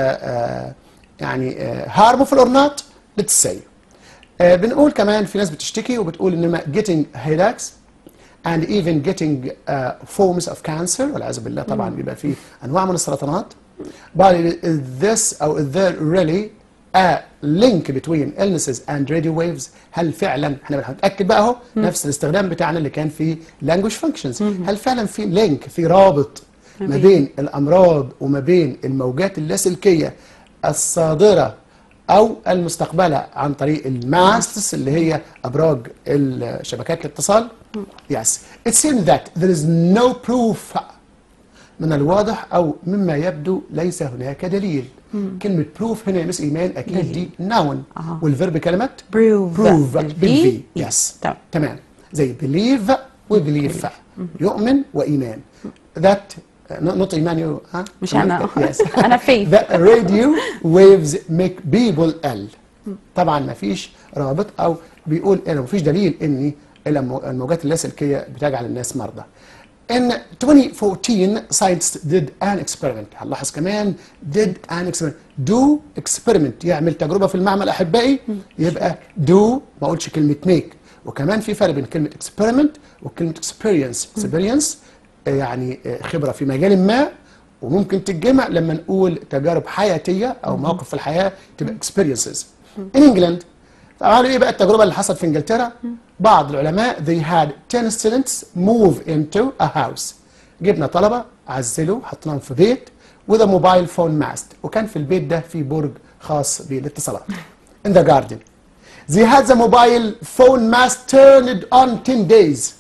يعني هارمفul اور نوت ليتس سي بنقول كمان في ناس بتشتكي وبتقول انما getting headaches and even getting uh, forms of cancer والعياذ بالله طبعا بيبقى فيه انواع من السرطانات but is this او is there really a link between illnesses and radio waves هل فعلا احنا هنتاكد بقى اهو نفس الاستخدام بتاعنا اللي كان في language functions هل فعلا في لينك في رابط ما بين الامراض وما بين الموجات اللاسلكيه الصادره او المستقبله عن طريق الماستس اللي هي ابراج ال- شبكات الاتصال yes it seems that there is no proof من الواضح او مما يبدو ليس هناك دليل كلمه بروف هنا يا مس ايمان اكيد دي ناون أها. والفيرب كلمه Prove. بروف بالبي. بالفي يس تمام. تمام زي believe وبليف يؤمن وايمان ذات نوت ايمان يو ها مش أنا. Yes. أنا faith. The radio waves make people ill طبعا ما فيش رابط او بيقول انه ما فيش دليل ان الأمو- الموجات اللاسلكيه بتجعل الناس مرضى In 2014 scientists did an experiment هنلاحظ كمان did an experiment do experiment يعمل تجربه في المعمل احبائي يبقى do ما اقولش كلمه make وكمان في فرق بين كلمه experiment وكلمه experience experience آه، يعني آه، خبره في مجال ما وممكن تتجمع لما نقول تجارب حياتيه او مواقف في الحياه تبقى experiences in England عملوا ايه بقى التجربه اللي حصلت في انجلترا بعض العلماء they had 10 students move into a house جبنا طلبه عزلوا حطيناهم في بيت with a mobile phone mast وكان في البيت ده في برج خاص بالاتصالات in the garden they had the mobile phone mast turned on 10 days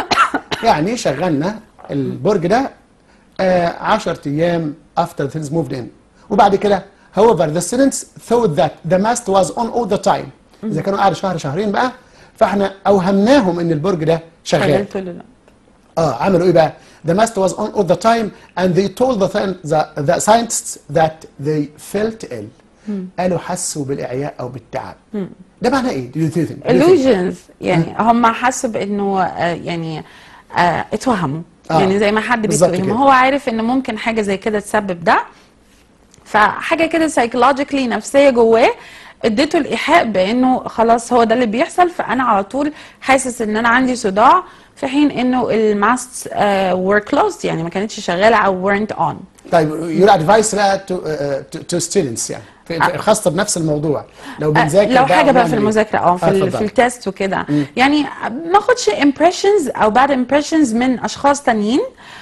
يعني شغلنا البرج ده آه 10 ايام after things moved in وبعد كده however the students thought that the mast was on all the time اذا كانوا قعدوا شهر شهرين بقى فاحنا اوهمناهم ان البرج ده شغال شغال طول الوقت اه عملوا ايه بقى the mast was on all the time and they told the, the, the scientists that they felt ill قالوا حسوا بالاعياء او بالتعب ده معناه ايه do you think, do you think? illusions يعني هم حسوا بانه آه، يعني آه، اتوهموا آه، يعني زي ما حد بالظبط بيتوهم كده. هو عارف ان ممكن حاجه زي كده تسبب ده فحاجه كده سايكولوجيكلي نفسيه جواه اديته الايحاء بانه خلاص هو ده اللي بيحصل فانا على طول حاسس ان انا عندي صداع في حين انه الماست were closed يعني ما كانتش شغاله او weren't on طيب your advice بقى to, uh, to, to students يعني في- في- خاصة بنفس الموضوع لو بنذاكر لو حاجه بقى نعمل في إيه؟ المذاكره اه في, ال- اتفضل. في التست وكده يعني ما اخدش impressions او bad impressions من اشخاص تانيين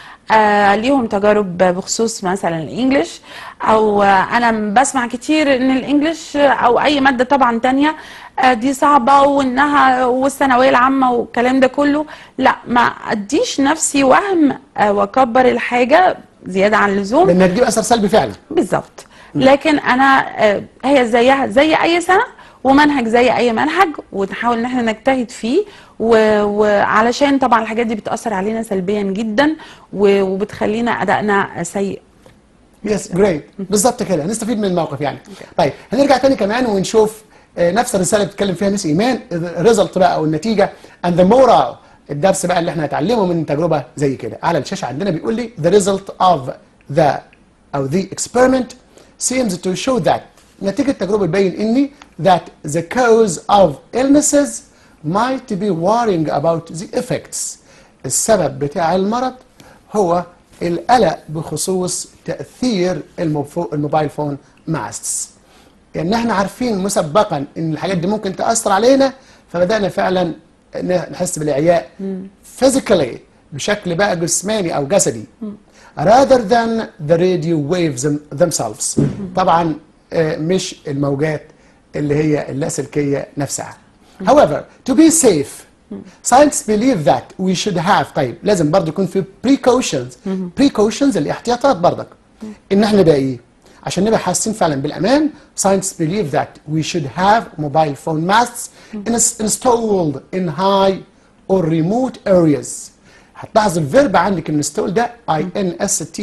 آه ليهم تجارب بخصوص مثلا الانجليش او آه انا بسمع كتير ان الانجليش او اي ماده طبعا تانية آه دي صعبه وانها والثانويه العامه والكلام ده كله لا ما اديش نفسي وهم آه واكبر الحاجه زياده عن اللزوم لان هتجيب اثر سلبي فعلا بالظبط لكن انا آه، هي زيها زي اي سنه ومنهج زي اي منهج ونحاول ان احنا نجتهد فيه و- وعلشان طبعا الحاجات دي بتاثر علينا سلبيا جدا و- وبتخلينا ادائنا سيء يس جريت بالظبط كده هنستفيد من الموقف يعني طيب هنرجع تاني كمان ونشوف آه، نفس الرساله اللي بتتكلم فيها مس ايمان الريزلت بقى او النتيجه and the moral الدرس بقى اللي احنا هنتعلمه من تجربه زي كده على الشاشه عندنا بيقول لي the result of the او the experiment seems to show that نتيجه التجربه تبين اني that the cause of illnesses might be worrying about the effects السبب بتاع المرض هو القلق بخصوص تأثير الموفو- الموبايل فون ماستس يعني احنا عارفين مسبقا ان الحاجات دي ممكن تأثر علينا فبدأنا فعلا ن- نحس بالإعياء physically بشكل بقى جسماني أو جسدي rather than the radio waves them- themselves طبعا آه، مش الموجات اللي هي اللاسلكية نفسها however to be safe science believe that we should have طيب لازم برضه يكون في precautions precautions الاحتياطات برضك ان احنا نبقى ايه عشان نبقى حاسين فعلا بالامان science believe that we should have mobile phone masts ins- installed in high or remote areas هتلاحظ الفيرب عندك install ده I N S T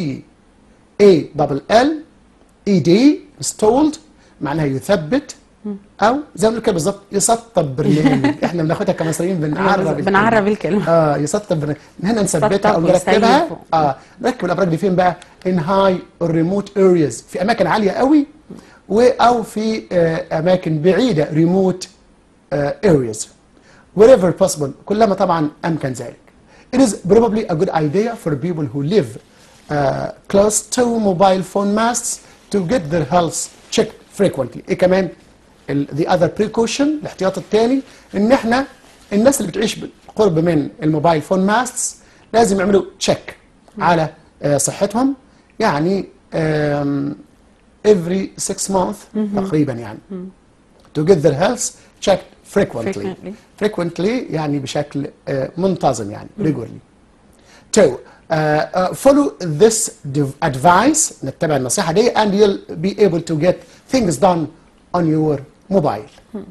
A double L E D installed معناها يثبت او زي ما بنقول كده بالظبط يسطب برنامج احنا بناخدها كمصريين بنعرب الكلمة. بنعرب الكلمه اه يسطب برنامج هنا نثبتها او يسطب نركبها ويسيف. اه نركب الابراج دي فين بقى in high or remote areas في اماكن عاليه قوي و او في آه اماكن بعيده remote آه areas wherever possible كلما طبعا امكن ذلك it is probably a good idea for people who live uh, close to mobile phone masts to get their health checked frequently ايه كمان ال- the other precaution الاحتياط الثاني ان احنا الناس اللي بتعيش بالقرب من الموبايل فون ماستس لازم يعملوا تشيك على آه، صحتهم يعني um, every six months تقريبا يعني to get their health checked frequently Frequently. frequently يعني بشكل آه، منتظم يعني regularly two uh, uh, follow this div- advice نتبع النصيحة دي and you'll be able to get things done on your mobile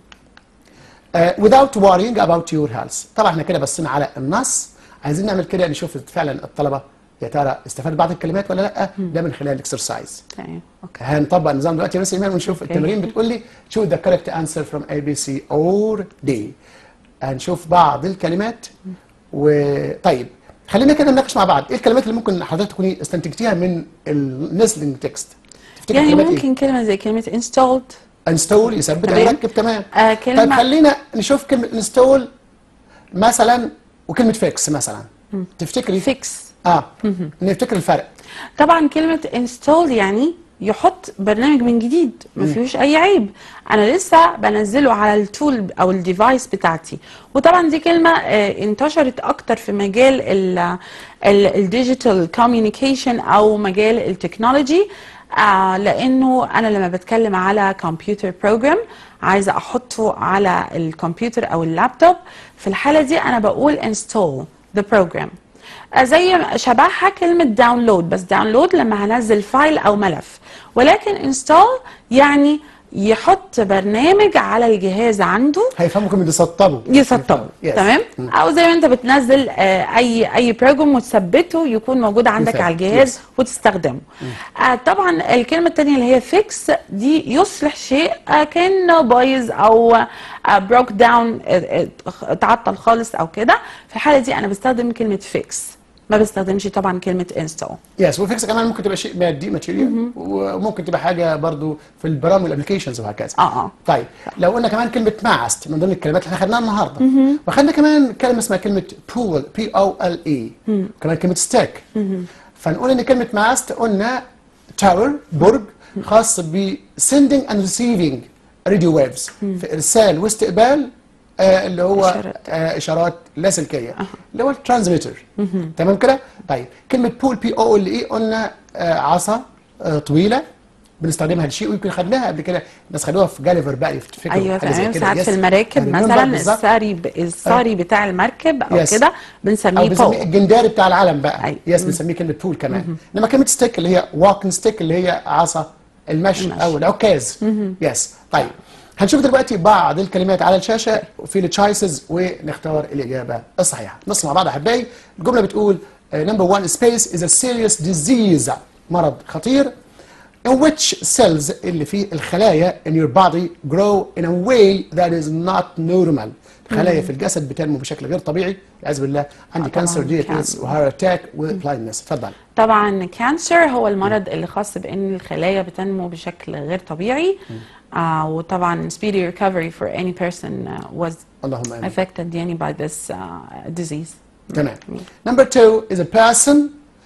uh, without worrying about your health طبعا احنا كده بصينا على النص عايزين نعمل كده نشوف فعلا الطلبة يا ترى استفادوا بعض الكلمات ولا لا ده من خلال الاكسرسايز تمام اوكي هنطبق النظام دلوقتي يا مس ايمان ونشوف أوكي. التمرين بتقول لي choose the correct answer from A B C or D هنشوف بعض الكلمات وطيب خلينا كده نناقش مع بعض ايه الكلمات اللي ممكن حضرتك تكوني استنتجتيها من النسلنج تكست تفتكر يعني كلمات ممكن كلمه زي كلمه installed ايه انستول يثبت تمام. يركب تمام آه طيب كلمه خلينا نشوف كلمه انستول مثلا وكلمه فيكس مثلا تفتكري فيكس اه نفتكر الفرق طبعا كلمة install يعني يحط برنامج من جديد ما فيهوش اي عيب انا لسه بنزله على التول او الديفايس بتاعتي وطبعا دي كلمة آه، انتشرت اكتر في مجال الديجيتال كوميونيكيشن او مجال التكنولوجي آه لانه انا لما بتكلم على كمبيوتر بروجرام عايزه احطه على الكمبيوتر او اللابتوب في الحاله دي انا بقول install the program آه، زي شبهها كلمة داونلود بس داونلود لما هنزل فايل أو ملف ولكن انستال يعني يحط برنامج على الجهاز عنده هيفهموا كلمه يسطبوا يسطبه Yes. تمام مم. او زي ما انت بتنزل آه، اي اي بروجرام وتثبته يكون موجود عندك يفهم. على الجهاز Yes. وتستخدمه آه طبعا الكلمه الثانيه اللي هي فيكس دي يصلح شيء آه كانه بايظ او بروك داون اتعطل خالص او كده في الحاله دي انا بستخدم كلمه فيكس ما بستخدمش طبعا كلمه انستول يس وفيكس كمان ممكن تبقى شيء مادي ماتيريال وممكن تبقى حاجه برضو في البرامج والابلكيشز وهكذا اه اه طيب لو قلنا كمان كلمه ماست من ضمن الكلمات اللي احنا خدناها النهارده وخدنا كمان كلمه اسمها كلمه بول بي او ال اي كمان كلمه ستيك فنقول ان كلمه ماست قلنا تاور برج خاص ب sending and receiving radio waves في ارسال واستقبال آه اللي هو إشارات. آه اشارات لاسلكيه اللي هو الترانسميتر تمام كده طيب كلمه بول بي او ال اي قلنا آه عصا آه طويله بنستخدمها لشيء ويمكن خدناها قبل كده الناس خدوها في جاليفر بقى يفتكروا ايوه حاجة زي تمام كده. ساعات Yes. في المراكب I remember مثلا بالظبط. الساري ب... الساري بتاع المركب او Yes. كده او بنسميه بنسميه بول الجنداري بتاع العالم بقى أيوة. يس بنسميه كلمه بول كمان انما كلمه ستيك اللي هي واكن ستيك اللي هي عصا المشي المشي. او العكاز يس طيب هنشوف دلوقتي بعض الكلمات على الشاشه في التشايسز ونختار الاجابه الصحيحه نص مع بعض احبائي الجمله بتقول نمبر 1 space is a serious disease مرض خطير in which cells اللي فيه الخلايا in your body grow in a way that is not normal خلايا في الجسد بتنمو بشكل غير طبيعي والعياذ بالله عندي آه طبعاً كانسر ديابيتس كان- وهارت اتاك وبلايندنس اتفضل طبعا كانسر هو المرض اللي خاص بان الخلايا بتنمو بشكل غير طبيعي آه وطبعا speedy recovery for any person uh, was اللهم امين affected يعني by this uh, disease تمام number two is a person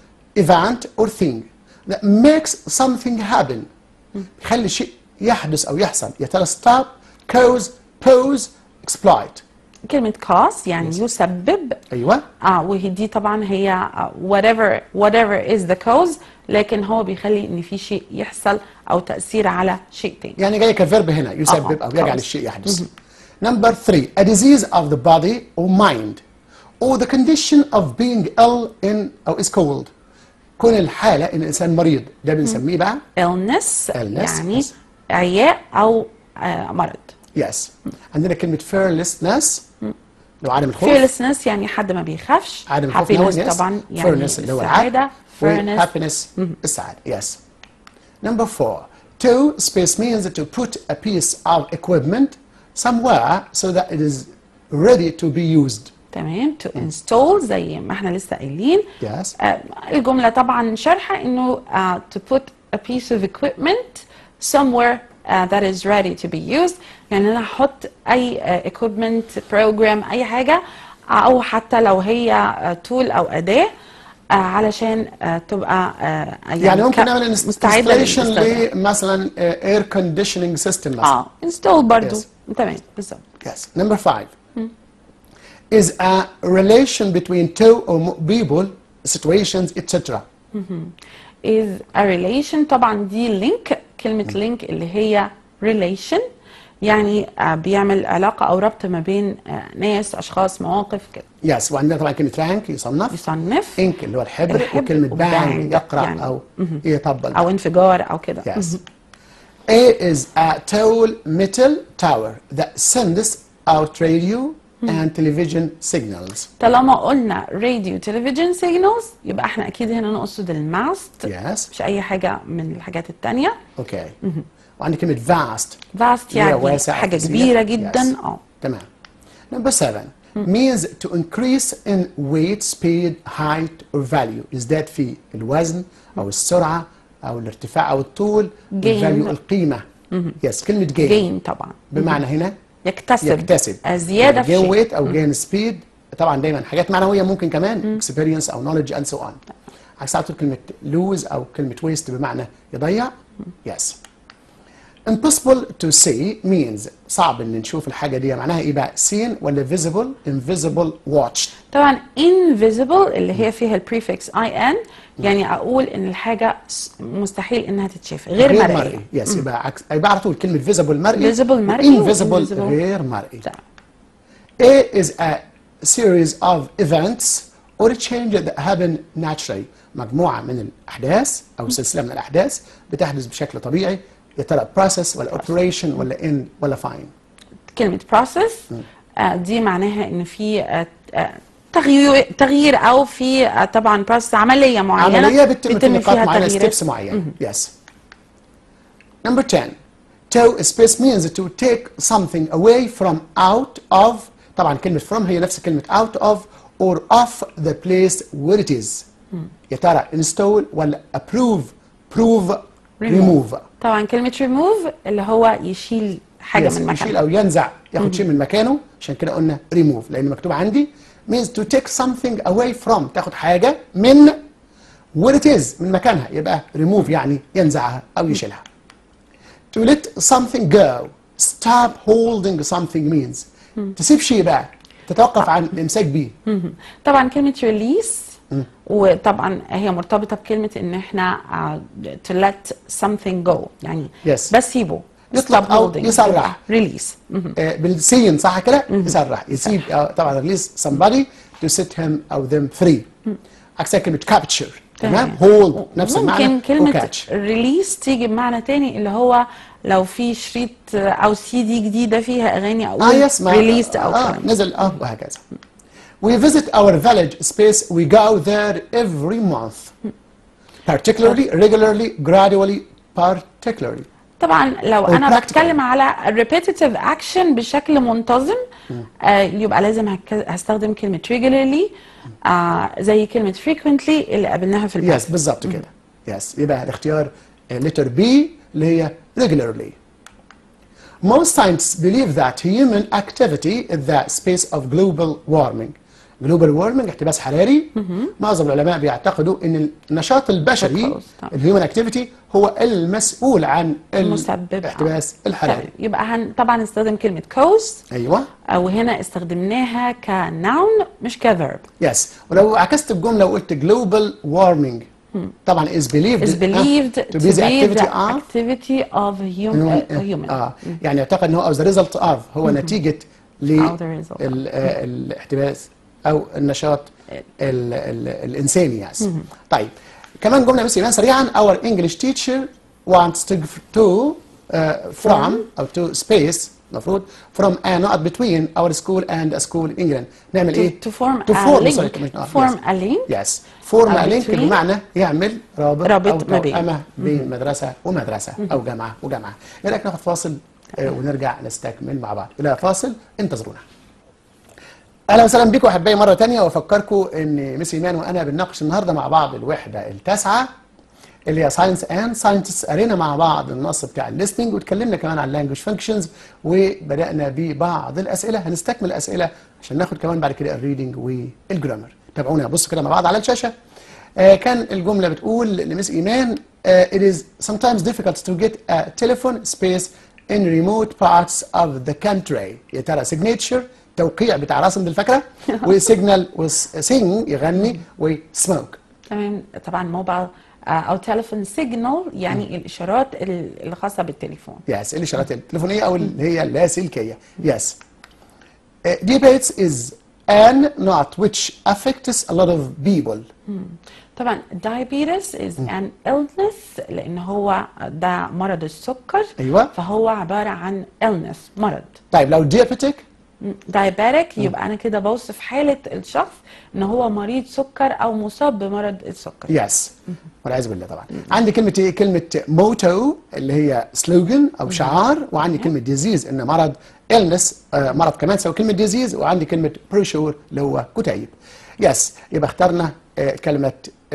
event or thing that makes something happen يخلي شيء يحدث او يحصل يا ترى stop cause pose exploit كلمة cause يعني يسبب ايوه اه وهي دي طبعا هي آه، whatever whatever is the cause لكن هو بيخلي ان في شيء يحصل او تأثير على شيء تاني يعني جاي كفيرب هنا يسبب آه، او يجعل خلاص. الشيء يحدث number three a disease of the body or mind or the condition of being ill in او is called كون الحالة ان الانسان مريض ده بنسميه بقى illness, Illness, يعني yes. عياء او آه مرض يس عندنا كلمة fearlessness لو عدم الخوف fearlessness يعني حد ما بيخافش عدم الخوف happiness نوع، yes. طبعا يعني Fairness اللي هو السعادة العدل fairness happiness السعادة yes number four two space means to put a piece of equipment somewhere so that it is ready to be used تمام to install زي ما احنا لسه قايلين Yes. آه الجملة طبعا شرحة انه آه to put a piece of equipment somewhere uh, that is ready to be used يعني انا احط اي uh, equipment program اي حاجة آه، او حتى لو هي uh, tool او اداة آه علشان آه تبقى آه يعني ممكن ك- نعمل مستعدة installation للاستخدام. لمثلا uh, air conditioning system مثلا اه install برضو Yes. تمام بالظبط Yes. Number five is a relation between two or more people, situations, etc. is a relation طبعا دي link كلمة link اللي هي relation يعني آه، بيعمل علاقة أو ربط ما بين آه، ناس أشخاص مواقف كده Yes. وعندنا طبعا كلمة rank يصنف يصنف انك اللي هو الحبر, الحبر وكلمة بانج وبانج يقرأ يعني. أو يطبل أو انفجار أو كده Yes. A is a tall metal tower that sends out radio and television signals. طالما قلنا راديو تلفزيون سيجنالز يبقى احنا أكيد هنا نقصد الماست Yes. مش أي حاجة من الحاجات التانية Okay. وعندي كلمة vast. فاست اللي هي يعني واسع حاجة وكثير. كبيرة Yes. جدا اه تمام. Number seven means to increase in weight, speed, height or value. يزداد في الوزن أو السرعة أو الارتفاع أو الطول. Gain. value القيمة. Yes. كلمة gain. جين طبعا بمعنى هنا يكتسب يكتسب آه، زيادة في جين شيء ويت او جين سبيد طبعا دايما حاجات معنويه ممكن كمان اكسبيرينس او نولج اند سو اون عكس على طول كلمه لوز او كلمه ويست بمعنى يضيع يس impossible to see means صعب ان نشوف الحاجه دي معناها ايه بقى seen ولا visible invisible watched طبعا invisible اللي هي فيها البريفكس اي ان يعني اقول ان الحاجه س- مستحيل انها تتشاف غير, مرئيه يس يبقى عكس يبقى على طول كلمه visible مرئي Visible مرئي invisible و invisible غير مرئي تمام. A is a series of events or a change that happen naturally مجموعة من الأحداث أو سلسلة من الأحداث بتحدث بشكل طبيعي يا ترى process ولا operation ولا end ولا fine كلمه process آه دي معناها ان في آه آه تغيير تغيير او في آه طبعا process عمليه معينه عملية بتتم في نقاط فيها معينة تغييرات. steps معينة yes number 10 to space means to take something away from out of طبعا كلمة from هي نفس كلمة out of or off the place where it is يا ترى install ولا approve prove remove طبعا كلمه remove اللي هو يشيل حاجه Yes, من يشيل مكانها او ينزع ياخد شيء من مكانه عشان كده قلنا remove لان مكتوب عندي means to take something away from تاخد حاجه من where it is من مكانها يبقى remove يعني ينزعها او يشيلها to let something go stop holding something means تسيب شيء بقى تتوقف عن الامساك بيه طبعا كلمه release وطبعا هي مرتبطه بكلمه ان احنا uh, to let something go يعني Yes. بسيبه يطلق stop أو holding. يسرح. ريليس آه، بالسين صح كده يسرح يسيب آه، طبعا ريليس somebody to set him او them free عكسها كلمه capture تمام هولد نفس المعنى ممكن كلمة وكاتش ريليس تيجي بمعنى تاني اللي هو لو في شريط او سي دي جديدة فيها اغاني او اه يس ما ريليست او آه كلام. نزل اه وهكذا We visit our village space we go there every month particularly regularly gradually particularly طبعا لو أو انا practical. بتكلم على repetitive action بشكل منتظم آه يبقى لازم هك- هستخدم كلمة regularly آه زي كلمة frequently اللي قابلناها في البحث يس بالظبط كده يس يبقى الاختيار letter B اللي هي regularly Most scientists believe that human activity is the space of global warming. global warming احتباس حراري معظم العلماء بيعتقدوا ان النشاط البشري خلاص، طبعا. الهيومن اكتيفيتي هو المسؤول عن المسبب الاحتباس الحراري طيب، يبقى هن طبعا نستخدم كلمة cause ايوه وهنا استخدمناها كناون مش كفيرب يس ولو عكست الجمله وقلت global warming طبعا is believed is believed uh, to be the activity of activity of hum- uh, human اه يعني يعتقد ان هو as a result of هو نتيجه ل Of the result. ال- آه، الاحتباس او النشاط ال ال الانساني يعني طيب كمان جمله بس ايمان سريعا our English teacher wants to to uh, from او to space المفروض from a not between our school and a school in England نعمل to, ايه؟ to form to a form link sorry, مش- آه، form yes. a link Yes. فورم أو لينك between. بمعنى يعمل رابط رابط أو ما بين. توأمة بين مدرسة ومدرسة أو جامعة وجامعة. إيه رأيك ناخد فاصل آه، ونرجع نستكمل مع بعض. إلى فاصل انتظرونا. أهلا وسهلا بكم أحبائي مرة تانية وأفكركم إن مس إيمان وأنا بنناقش النهاردة مع بعض الوحدة التاسعة اللي هي ساينس اند ساينتست قرينا مع بعض النص بتاع الليسننج واتكلمنا كمان عن اللانجوج فانكشنز وبدانا ببعض الاسئله هنستكمل الاسئله عشان ناخد كمان بعد كده الريدنج والجرامر تابعونا بص كده مع بعض على الشاشه آه كان الجمله بتقول لمس ايمان آه it is sometimes difficult to get a telephone space in remote parts of the country يا ترى signature توقيع بتاع راسم دي الفاكره وسيجنال وسينج يغني وسموك تمام طبعا موبايل آه، او تليفون سيجنال يعني الاشارات ال- الخاصه بالتليفون يس الاشارات التليفونيه او اللي هي اللاسلكيه يس diabetes is an not which affects a lot of people طبعا diabetes is an illness لان هو ده مرض السكر أيوة. فهو عباره عن illness مرض طيب لو diabetic دايباتيك يبقى انا كده بوصف حاله الشخص ان هو مريض سكر او مصاب بمرض السكر يس والعياذ بالله طبعا عندي كلمه ايه كلمه موتو اللي هي سلوجن او شعار وعندي كلمه ديزيز ان مرض illness آه مرض كمان سوى كلمه ديزيز وعندي كلمه بروشور اللي هو كتيب يس يبقى اخترنا آه كلمه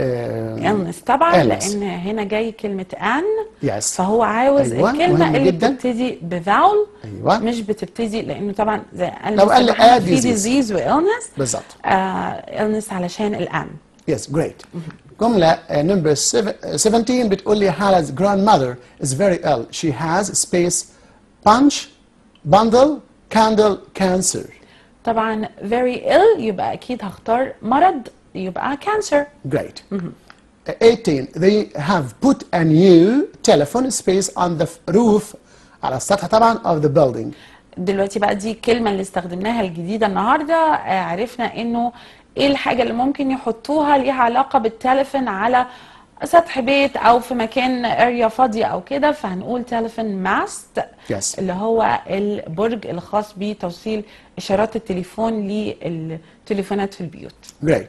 آه illness طبعا illness. لان هنا جاي كلمه ان يس فهو عاوز أيوة، الكلمه مهم اللي جدا. بتبتدي بفاول أيوة. مش بتبتدي لانه طبعا زي قال لو قال لي مستر محمد add في disease. ديزيز والنس بالظبط illness علشان الان Yes, great. جملة uh, number seven- 17 بتقول لي Hala's grandmother is very ill. She has space punch, bundle, candle, cancer. طبعا very ill يبقى اكيد هختار مرض يبقى cancer Great. Uh, 18 they have put a new telephone space on the f- roof على السطح طبعا of the building. دلوقتي بقى دي الكلمة اللي استخدمناها الجديدة النهاردة آه، عرفنا انه ايه الحاجة اللي ممكن يحطوها ليها علاقة بالتليفون على سطح بيت او في مكان اريا فاضية او كده فهنقول تليفون ماست Yes. اللي هو البرج الخاص بتوصيل اشارات التليفون للتليفونات في البيوت Great.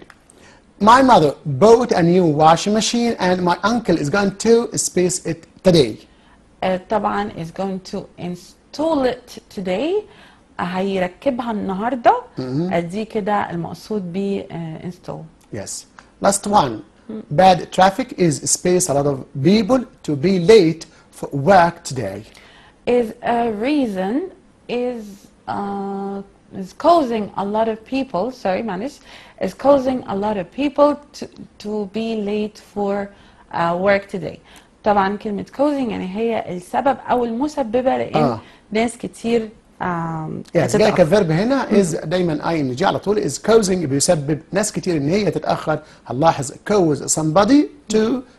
My mother bought a new washing machine and my uncle is going to space it today. آه، طبعا is going to install it today آه، هيركبها النهارده آه، دي كده المقصود ب آه، install Yes. Last one. Bad traffic is space a lot of people to be late for work today. is a reason is uh, is causing a lot of people sorry معلش is causing a lot of people to, to be late for uh, work today طبعا كلمة causing يعني هي السبب أو المسببة لأن آه. ناس كتير um, يعني جاي تتأخر. كفيرب هنا از دايما اي ان جي على طول از كوزنج بيسبب ناس كتير ان هي تتاخر هنلاحظ كوز somebody to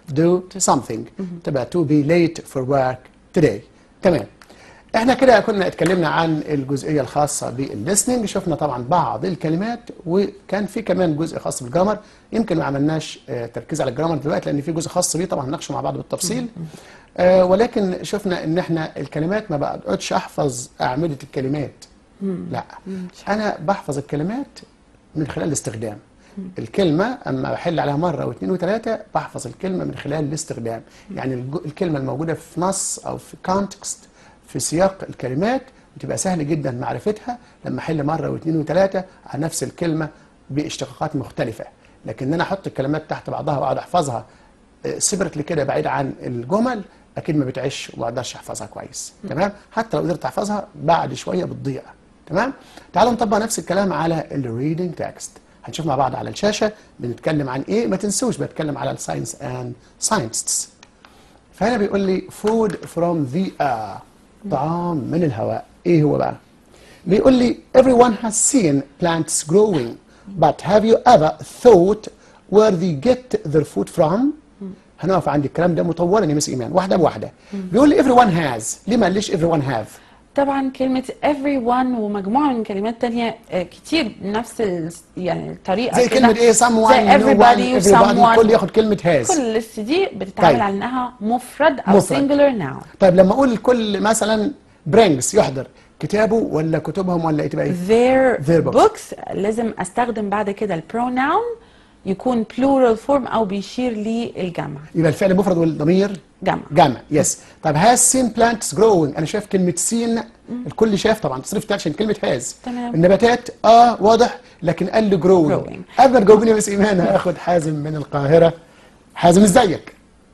do something تبقى to be late for work today تمام احنا كده كنا اتكلمنا عن الجزئيه الخاصه بالليسننج شفنا طبعا بعض الكلمات وكان في كمان جزء خاص بالجرامر يمكن ما عملناش آه، تركيز على الجرامر دلوقتي لان في جزء خاص بيه طبعا هنناقشه مع بعض بالتفصيل آه ولكن شفنا ان احنا الكلمات ما بقعدش احفظ اعمده الكلمات لا انا بحفظ الكلمات من خلال الاستخدام الكلمة أما بحل عليها مرة واثنين وثلاثة بحفظ الكلمة من خلال الاستخدام يعني الج- الكلمة الموجودة في نص أو في كونتكست في سياق الكلمات بتبقى سهل جدا معرفتها لما أحل مرة واثنين وثلاثة على نفس الكلمة باشتقاقات مختلفة لكن أنا أحط الكلمات تحت بعضها وأقعد أحفظها سبرتلي كده بعيد عن الجمل اكيد ما بتعيش وما اقدرش احفظها كويس تمام حتى لو قدرت احفظها بعد شويه بتضيع تمام تعالوا نطبق نفس الكلام على الريدنج تكست هنشوف مع بعض على الشاشه بنتكلم عن ايه ما تنسوش بتكلم على الساينس اند ساينتست فهنا بيقول لي food from the air طعام من الهواء ايه هو بقى بيقول لي everyone has seen plants growing but have you ever thought where they get their food from هنقف عند الكلام ده مطولا يا مس ايمان واحده بواحده بيقول لي everyone has ليه ما قاليش everyone have طبعا كلمة everyone ومجموعة من كلمات تانية آه، كتير نفس ال- يعني الطريقة زي كده. كلمه ايه someone زي no everybody one و everybody someone كل ياخد كلمه has كل الليست دي بتتعامل طيب. على انها مفرد او مفرد. singular noun طيب لما اقول الكل مثلا brings يحضر كتابه ولا كتبهم ولا ايه تبقى ايه their, Their books. books لازم استخدم بعد كده البروناون يكون plural form او بيشير للجمع يبقى الفعل مفرد والضمير جمع جمع يس طب هاز سين بلانتس جروينج انا شايف كلمه سين الكل شاف طبعا تصريف بتاع عشان كلمه هاز تمام. النباتات اه واضح لكن قال لي جروينج Growing. قبل ما تجاوبني يا مس ايمان هاخد حازم من القاهره حازم ازيك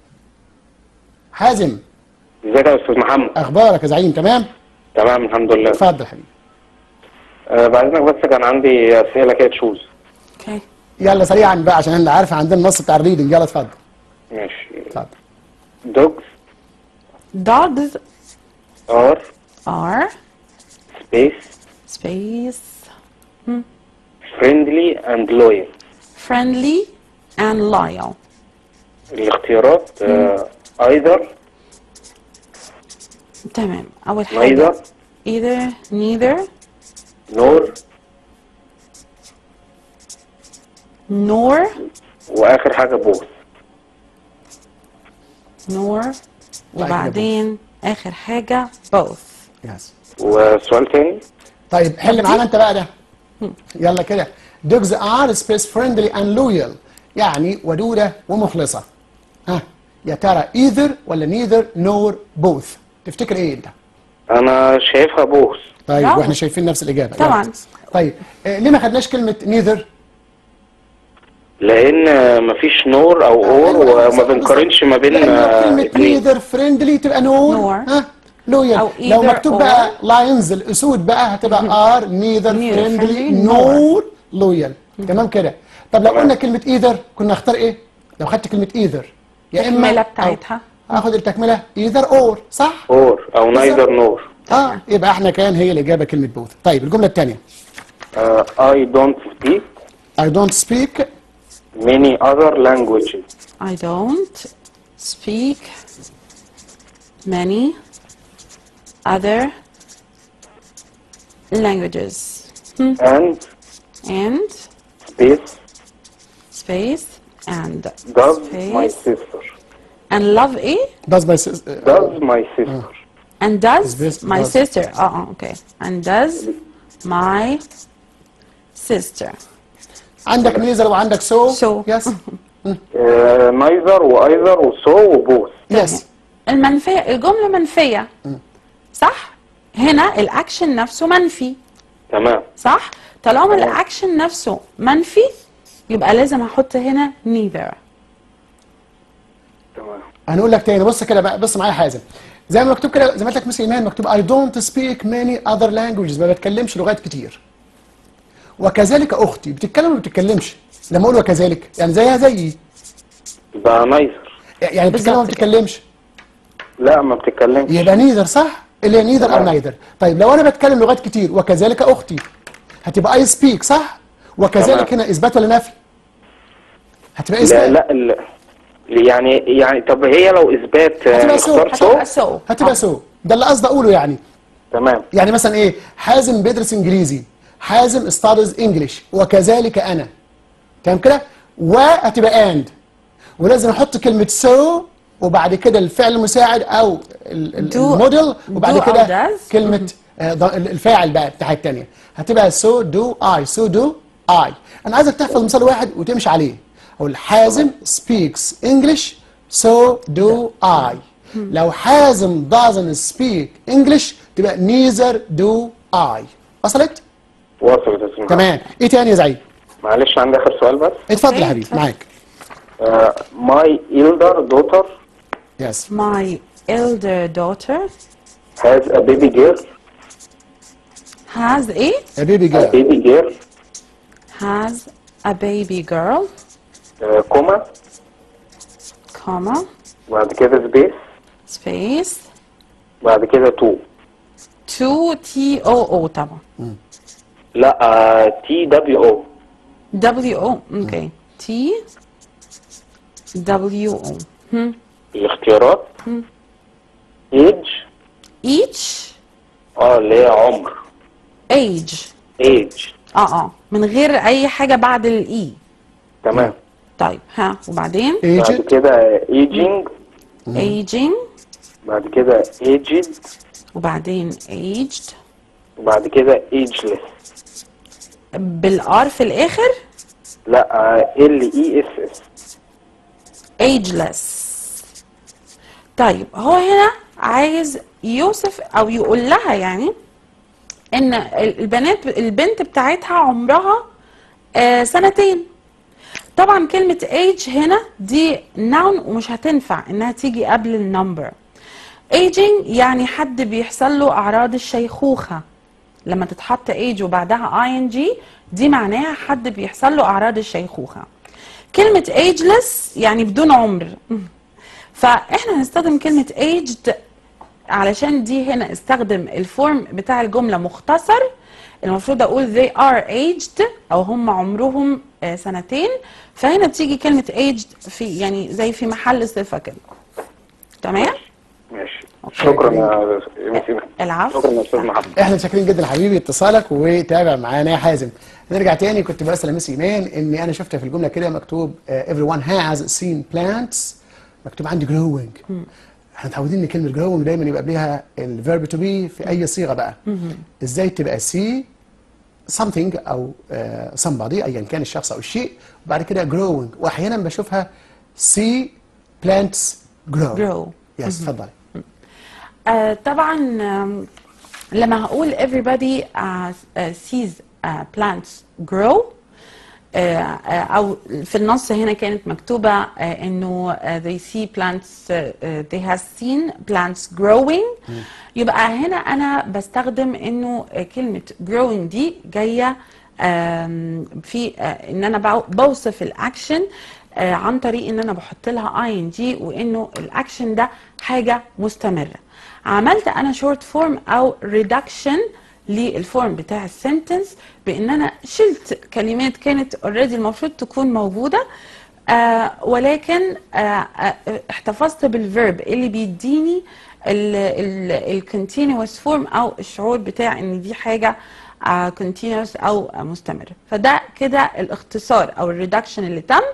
حازم ازيك يا استاذ محمد اخبارك يا زعيم تمام تمام الحمد لله اتفضل حبيبي أه بعد اذنك بس كان عندي اسئله كده تشوز اوكي يلا سريعا بقى عشان انا عارف عندنا النص بتاع الريدنج يلا اتفضل ماشي اتفضل دوجز dogs ار are سبيس space فريندلي اند لويال friendly and loyal الاختيارات ايذر تمام اول حاجة نايذر either neither نور nor واخر حاجه بوث nor وبعدين اخر حاجة both يس وسؤال تاني طيب حل معانا انت بقى ده يلا كده دوجز ار سبيس فريندلي اند لويال يعني ودوده ومخلصه ها يا ترى ايذر ولا نيذر نور بوث تفتكر ايه انت انا شايفها بوث طيب برافو. واحنا شايفين نفس الاجابه طبعاً. يلا. طيب آه ليه ما خدناش كلمه نيذر لان آه، مفيش نور او اور أيوة، وما بالظبط، بنقارنش ما بين لأنه آه، كلمه اتنين نيذر فريندلي تبقى نور نور. ها لويال أو لو either مكتوب or. بقى لاينز الاسود بقى هتبقى ار نيذر Neither فريندلي friendly نور لويال تمام كده طب لو تمام. قلنا كلمه ايذر كنا نختار ايه لو خدت كلمه ايذر يا اما التكملة أو- بتاعتها. اخد التكمله ايذر اور صح اور او نايذر نور اه يبقى احنا كان هي الاجابه كلمه بوث طيب الجمله الثانيه اي دونت سبيك I don't speak many other languages I don't speak many other languages and and space space and does my space sister and love ايه does my sis- uh, does my sister and does Is this- my does- sister اه اه okay and does my sister عندك نيزر وعندك سو So. يس نايذر وايذر وسو وبوث يس المنفية الجملة منفية صح هنا الاكشن نفسه منفي تمام صح طالما الاكشن نفسه منفي يبقى لازم احط هنا neither تمام هنقول لك تاني بص كده بقى بص معايا حازم زي ما مكتوب كده زي ما قلت لك مس ايمان مكتوب I don't speak many other languages ما بتكلمش لغات كتير وكذلك اختي بتتكلم ولا ما بتتكلمش لما اقول وكذلك يعني زيها زيي يبقى نايذر يعني بتتكلم ولا ما بالظبط كده. بتتكلمش لا ما بتتكلمش يبقى نيذر صح اللي هي نيذر او نايذر طيب لو انا بتكلم لغات كتير وكذلك اختي هتبقى اي سبيك صح وكذلك تمام. هنا اثبات ولا نفي هتبقى لا اثبات لا ال- يعني يعني طب هي لو اثبات آه، هتبقى سو. اختار سو هتبقى سو هتبقى سو ده اللي قصدي اقوله يعني تمام يعني مثلا ايه حازم بيدرس انجليزي حازم ستادز انجلش وكذلك انا تمام كده وهتبقى اند ولازم احط كلمه سو وبعد كده الفعل المساعد او ال- ال- Do- الموديل وبعد do أو كده does. كلمه آه، ض- الفاعل بقى بتاع الثانيه هتبقى سو دو اي سو دو اي انا عايزك تحفظ مثال واحد وتمشي عليه اقول حازم speaks English so do I لو حازم doesn't speak English تبقى neither do I وصلت؟ وصلت يا أستاذ محمد. تمام ايه تاني يا زعيم؟ معلش عندي اخر سؤال بس اتفضل يا Okay، حبيبي اتفضل. معاك ماي إلدر دوتر يس My elder daughter has a baby girl has a يا بيبي a جيرل baby girl has a baby girl آه، كوما comma بعد كده سبيس space بعد كده تو 2 T O O طبعا لا تي دبليو او W O okay T W O هم. الاختيارات ايج each اه اللي هي عمر age ايج اه اه من غير اي حاجه بعد الاي تمام طيب ها وبعدين بعد ايجنت كده ايجينج aging بعد كده ايجد وبعدين aged وبعد كده ايجلس بالار في الاخر لا ال اي اس اس ageless طيب هو هنا عايز يوصف او يقول لها يعني ان ال- البنات البنت بتاعتها عمرها آه سنتين طبعا كلمة age هنا دي noun ومش هتنفع انها تيجي قبل النمبر aging يعني حد بيحصل له اعراض الشيخوخة لما تتحط age وبعدها ing دي معناها حد بيحصل له اعراض الشيخوخة كلمة ageless يعني بدون عمر فاحنا هنستخدم كلمة aged علشان دي هنا استخدم الفورم بتاع الجملة مختصر المفروض اقول they are aged او هم عمرهم آه، سنتين فهنا بتيجي كلمة aged في يعني زي في محل صفة كده تمام ماشي شكرا يا يا سيدي. العفو شكرا يا استاذ محمد احنا شاكرين جدا حبيبي اتصالك وتابع معانا يا حازم نرجع تاني كنت بسال يا مس ايمان اني انا شفت في الجمله كده مكتوب uh, everyone has seen plants مكتوب عندي growing احنا متعودين ان كلمه growing دايما يبقى قبلها الفيرب تو بي في اي صيغه بقى ازاي تبقى see something او uh, somebody ايا كان الشخص او الشيء وبعد كده growing واحيانا بشوفها see plants grow grow يس اتفضلي آه طبعا آم، لما هقول everybody uh, uh, sees uh, plants grow آه، آه، او في النص هنا كانت مكتوبه آه، انه آه، they see plants آه، آه، they have seen plants growing يبقى هنا انا بستخدم انه آه، كلمه growing دي جايه آم، في آه، ان انا بو- بوصف الاكشن آه، عن طريق ان انا بحط لها اي ان جي وانه الاكشن ده حاجه مستمره عملت انا شورت فورم او ريدكشن للفورم بتاع السنتنس بان انا شلت كلمات كانت اوريدي المفروض تكون موجوده آه ولكن آه آه احتفظت بالفيرب اللي بيديني الكونتينوس فورم او الشعور بتاع ان دي حاجه كونتينوس او آه، مستمره فده كده الاختصار او الريدكشن اللي تم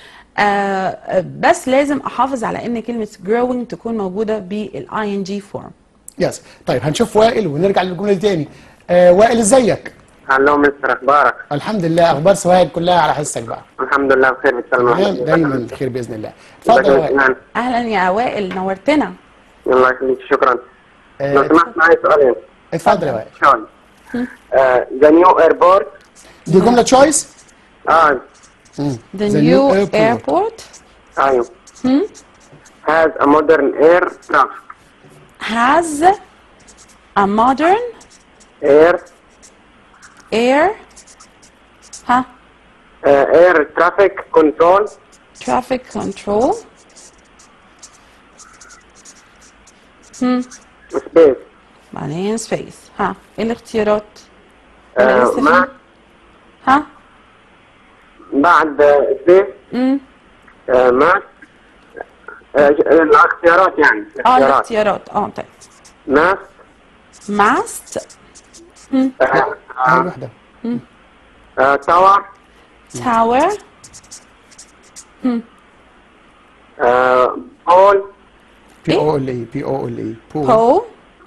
آه بس لازم احافظ على ان كلمه growing تكون موجوده بالاي ان جي فورم يس طيب هنشوف وائل ونرجع للجمله دي تاني آه وائل ازيك هلو مستر اخبارك الحمد لله اخبار سوهاج كلها على حسك بقى الحمد لله بخير بالسلامه تمام دايما بخير باذن الله اتفضل يا وائل اهلا يا وائل نورتنا الله يخليك شكرا لو آه، سمحت معي سؤالين اتفضل يا وائل شلون ذا نيو ايربورت دي جمله تشويس اه the new airport ايوه has a modern air traffic has a modern air air ها uh, air traffic control traffic control space بعدين سبيس ها ايه الاختيارات ولا آه، لسه في؟ مع ها بعد سبيس امم ماس الاختيارات يعني اه الاختيارات الاختيارات اه طيب ماس ماست اول واحده تاور تاور بول بي او ال اي بي او ال اي بول بو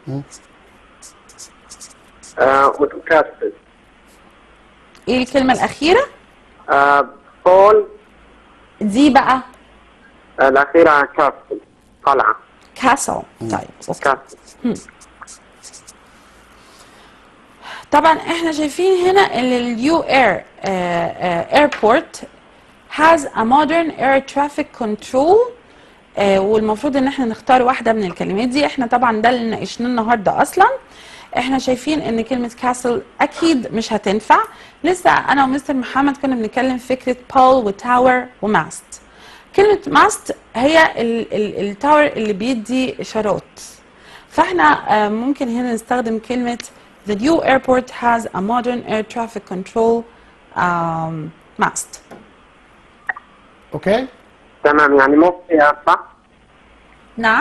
وتكاسل ايه الكلمة الأخيرة بول دي بقى الأخيرة كاسل قلعة كاسل طيب اوكي كاسل طبعا احنا شايفين هنا ان اليو اير ايربورت has a modern air traffic control آه، والمفروض ان احنا نختار واحده من الكلمات دي احنا طبعا ده اللي ناقشناه النهارده اصلا احنا شايفين ان كلمه كاسل اكيد مش هتنفع لسه انا ومستر محمد كنا بنتكلم في فكره بول وتاور وماست كلمه ماست هي ال- ال- التاور اللي بيدي اشارات فاحنا آه، ممكن هنا نستخدم كلمة The new airport has a modern air traffic control um, mast. اوكي تمام يعني مو فيها صح؟ نعم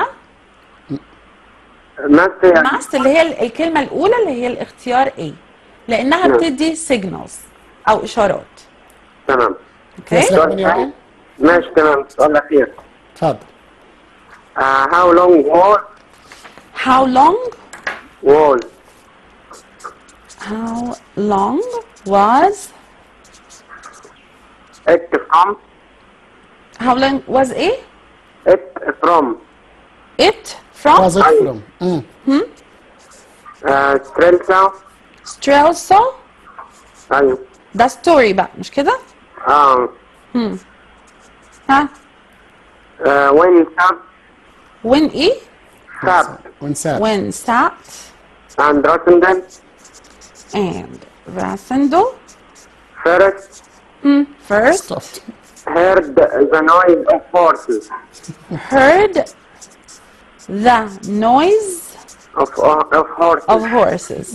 ما فيها mast اللي هي ال- الكلمة الأولى اللي هي الاختيار A لأنها نعم. بتدي signals أو إشارات. تمام أوكي؟ أسئلة كمان يا وائل؟ ماشي تمام السؤال الأخير اتفضل uh, how long wall How long wall how long was it from how long was A it from it from was it from مم. uh, Strelsa Strelso أيوه ده story بقى مش كده؟ آه ها uh, when sub when إيه sub ونساب when sat and Rotterdam and Rasendo first first stopped heard the noise of horses heard the noise of, of horses of horses.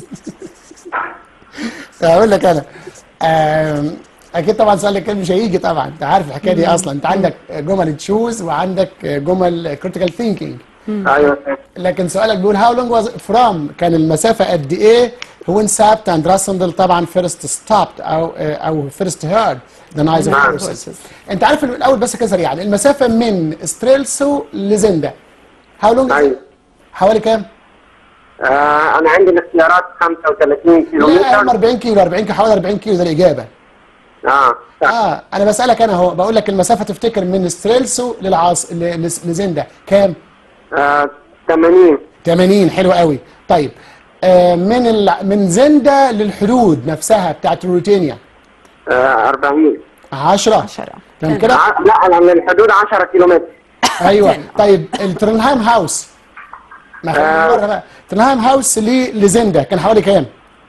اقول لك انا آم، اكيد طبعا سؤال الكلام مش هيجي طبعا انت عارف الحكايه دي اصلا انت عندك جمل تشوز وعندك جمل كريتيكال ثينكينج أيوه لكن سؤالك بيقول هاو لونج واز فروم كان المسافه قد ايه هو سابت اند راسندل طبعا فيرست ستوبت او او فيرست هيرد ذا نايز اوف نعم. هورسز انت عارف الاول بس كده سريعا المسافه من ستريلسو لزندا هاو لونج أيوه حوالي كام؟ آه أنا عندي الاختيارات 35 لا هم كيلومتر 40 كيلو 40 كيلو حوالي 40 كيلو ده الاجابه آه صح. اه انا بسالك انا اهو بقول لك المسافه تفتكر من ستريلسو للعاص ل- ل- لزندا كام؟ آه 80 80 حلو قوي طيب آه من ال... من زندا للحدود نفسها بتاعت روتينيا آه 40 10 عشرة تمام كده ع- لا أنا من الحدود 10 كيلومتر ايوه طيب الترنهايم هاوس ما خلينا آه. مره بقى ترنهايم هاوس ل- لزندا كان حوالي كام؟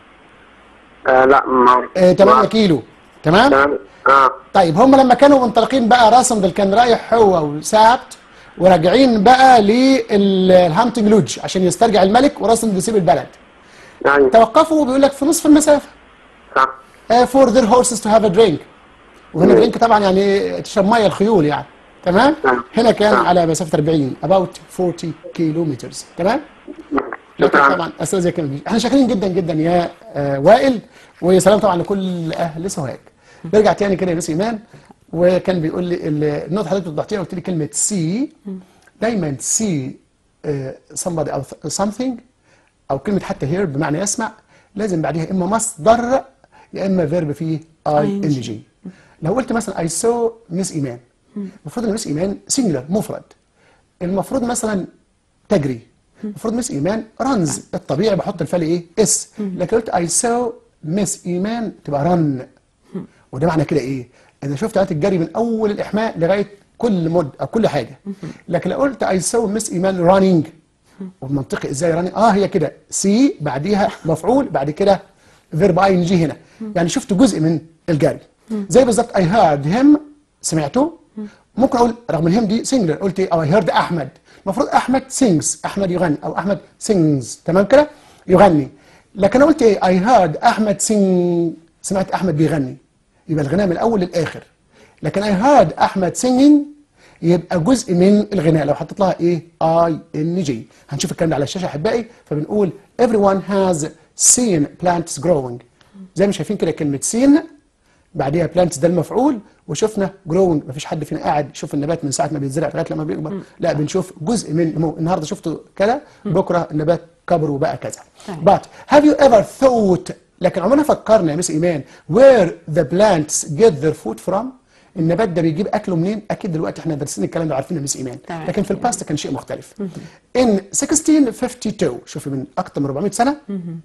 آه لا ما آه 8 ما- كيلو تمام؟ تمام اه طيب هم لما كانوا منطلقين بقى راسندل كان رايح هو وسابت وراجعين بقى للهانتنج لودج عشان يسترجع الملك وراسندل يسيب البلد يعني توقفوا وبيقول لك في نصف المسافه صح فور their horses to have a drink وهنا درينك طبعا يعني تشرب ميه الخيول يعني تمام نعم. هنا كان نعم. على مسافه 40 about 40 كيلومترز تمام لكن شكرا طبعا اسئله زي كده مفيش. احنا شاكرين جدا جدا يا آه وائل ويا سلام طبعا لكل اهل سوهاج نرجع تاني كده يا بس ايمان وكان بيقول لي ال- النقطه حضرتك وضحتيها قلت لي كلمه سي دايما سي somebody او something او كلمه حتى هير بمعنى يسمع لازم بعديها اما مصدر يا اما فيرب فيه اي ان جي لو قلت مثلا اي سو مس ايمان المفروض ان مس ايمان سنجلر مفرد المفروض مثلا تجري المفروض مس ايمان رنز الطبيعي بحط الفعل ايه اس لكن قلت اي سو مس ايمان تبقى رن وده معنى كده ايه اذا شفت آلة الجري من اول الاحماء لغايه كل مد او كل حاجه لكن لو قلت اي سو مس ايمان رانينج ومنطقي ازاي رانينج اه هي كده سي بعديها مفعول بعد كده فيرب اي ان جي هنا يعني شفت جزء من الجري زي بالظبط اي هيرد هيم سمعته ممكن اقول رغم الهيم دي سنجلر قلت اي هيرد احمد المفروض احمد سينجز احمد يغني او احمد سينجز تمام كده يغني لكن انا قلت ايه I heard احمد سينج سمعت احمد بيغني يبقى الغناء من الاول للاخر لكن I heard احمد singing يبقى جزء من الغناء لو حطيت لها ايه اي ان جي هنشوف الكلام ده على الشاشه احبائي فبنقول everyone has seen plants growing زي ما شايفين كده كلمه seen بعديها plants ده المفعول وشفنا growing مفيش حد فينا قاعد يشوف النبات من ساعه ما بيتزرع لغايه لما بيكبر لا بنشوف جزء من نمو النهارده شفته كده بكره النبات كبر وبقى كذا تمام. but have you ever thought لكن عمرنا فكرنا يا مس ايمان where the plants get their food from النبات ده بيجيب اكله منين اكيد دلوقتي احنا دارسين الكلام ده عارفين يا مس ايمان تمام. لكن في الباست كان شيء مختلف in 1652 شوفي من اكثر من 400 سنه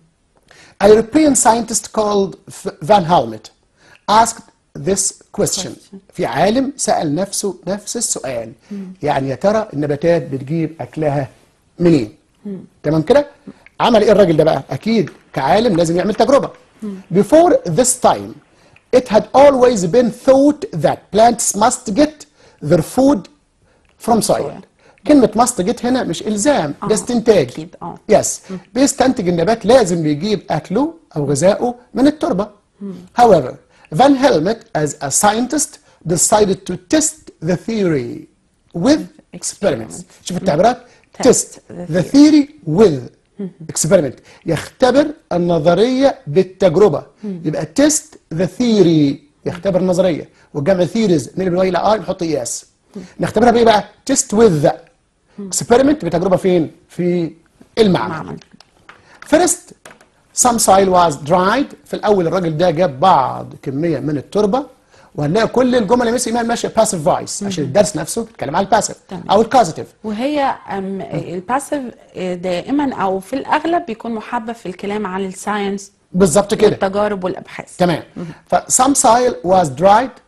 A European scientist called F- Van Helmont asked this question. في عالم سأل نفسه نفس السؤال يعني يا ترى النباتات بتجيب أكلها منين؟ تمام كده؟ عمل إيه الراجل ده بقى؟ أكيد كعالم لازم يعمل تجربة. Before this time it had always been thought that plants must get their food from soil. كلمة must get هنا مش إلزام ده آه، استنتاج. أكيد، آه. يس بيستنتج النبات لازم بيجيب اكله او غذائه من التربه however Van Helmont as a scientist decided to test the theory with experiments شوف التعبيرات Test test the the theory with experiment يختبر النظريه بالتجربه يبقى test the theory يختبر النظريه والجمع theories نقلب الواي الى ار نحط اي اس نختبرها بايه بقى test with experiment بتجربه فين في المعمل معمل First, some soil was dried. في الأول الراجل ده جاب بعض كمية من التربة وهنلاقي كل الجمل اللي مس إيمان ماشية passive voice عشان الدرس نفسه بيتكلم على الباسيف تمام. أو الكوزيتيف وهي أم، الباسيف دائما او في الاغلب بيكون محبب في الكلام عن الساينس بالظبط كده والتجارب والابحاث تمام ف some soil was dried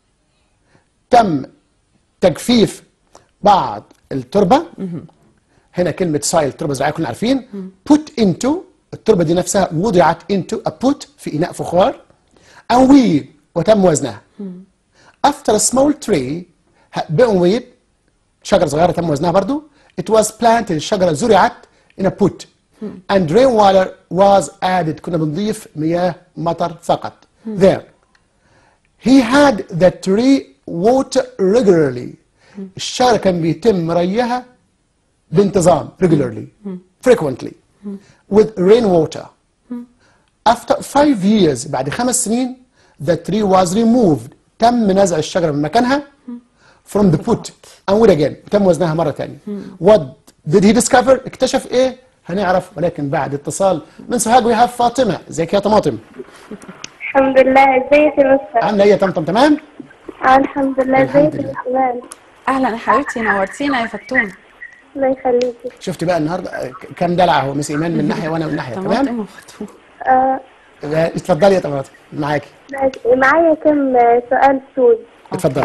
تم تجفيف بعض التربة هنا كلمة soil تربة زراعية كلنا عارفين put into التربة دي نفسها وضعت into a put في إناء فخار and weed وتم وزنها after a small tree بقوا weed شجرة صغيرة تم وزنها برضو it was planted الشجرة زرعت in a put and rainwater was added كنا بنضيف مياه مطر فقط there he had the tree water regularly الشجرة كان بيتم ريها بانتظام regularly frequently with rainwater after five years بعد خمس سنين the tree was removed تم نزع الشجرة من مكانها from the put and wood again تم وزنها مرة تانية what did he discover اكتشف ايه هنعرف ولكن بعد اتصال من سوهاج ويها فاطمة ازيك يا طماطم الحمد لله ازيك يا مستر عاملة ايه يا طمطم تمام آه الحمد لله الحمد ازيك لله. يا حنان اهلا يا حبيبتي نورتينا يا فتون الله يخليكي شفتي بقى النهارده آه، كام دلع اهو مس ايمان من ناحية وانا من ناحية تمام طماطم وفتون آه آه، اتفضلي يا طماطم معاكي ماشي معايا كم آه، سؤال سود اتفضلي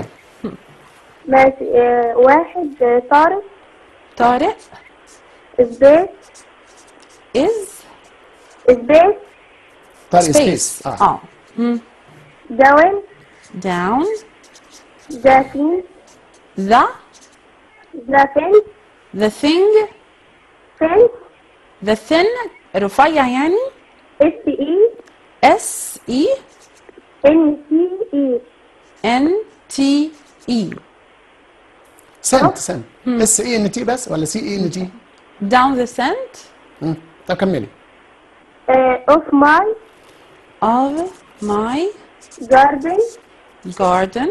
ماشي آه واحد آه، طارق طارق سبيس is سبيس طارق space سبيس اه اه مم. داون down جاكين the زافين the thing فين the thin رفيع يعني اس اي S E ان سي اي N T E سنت سنت اس اي ان تي بس ولا سي اي ان تي down the scent طب كملي اوف ماي of my جاردن garden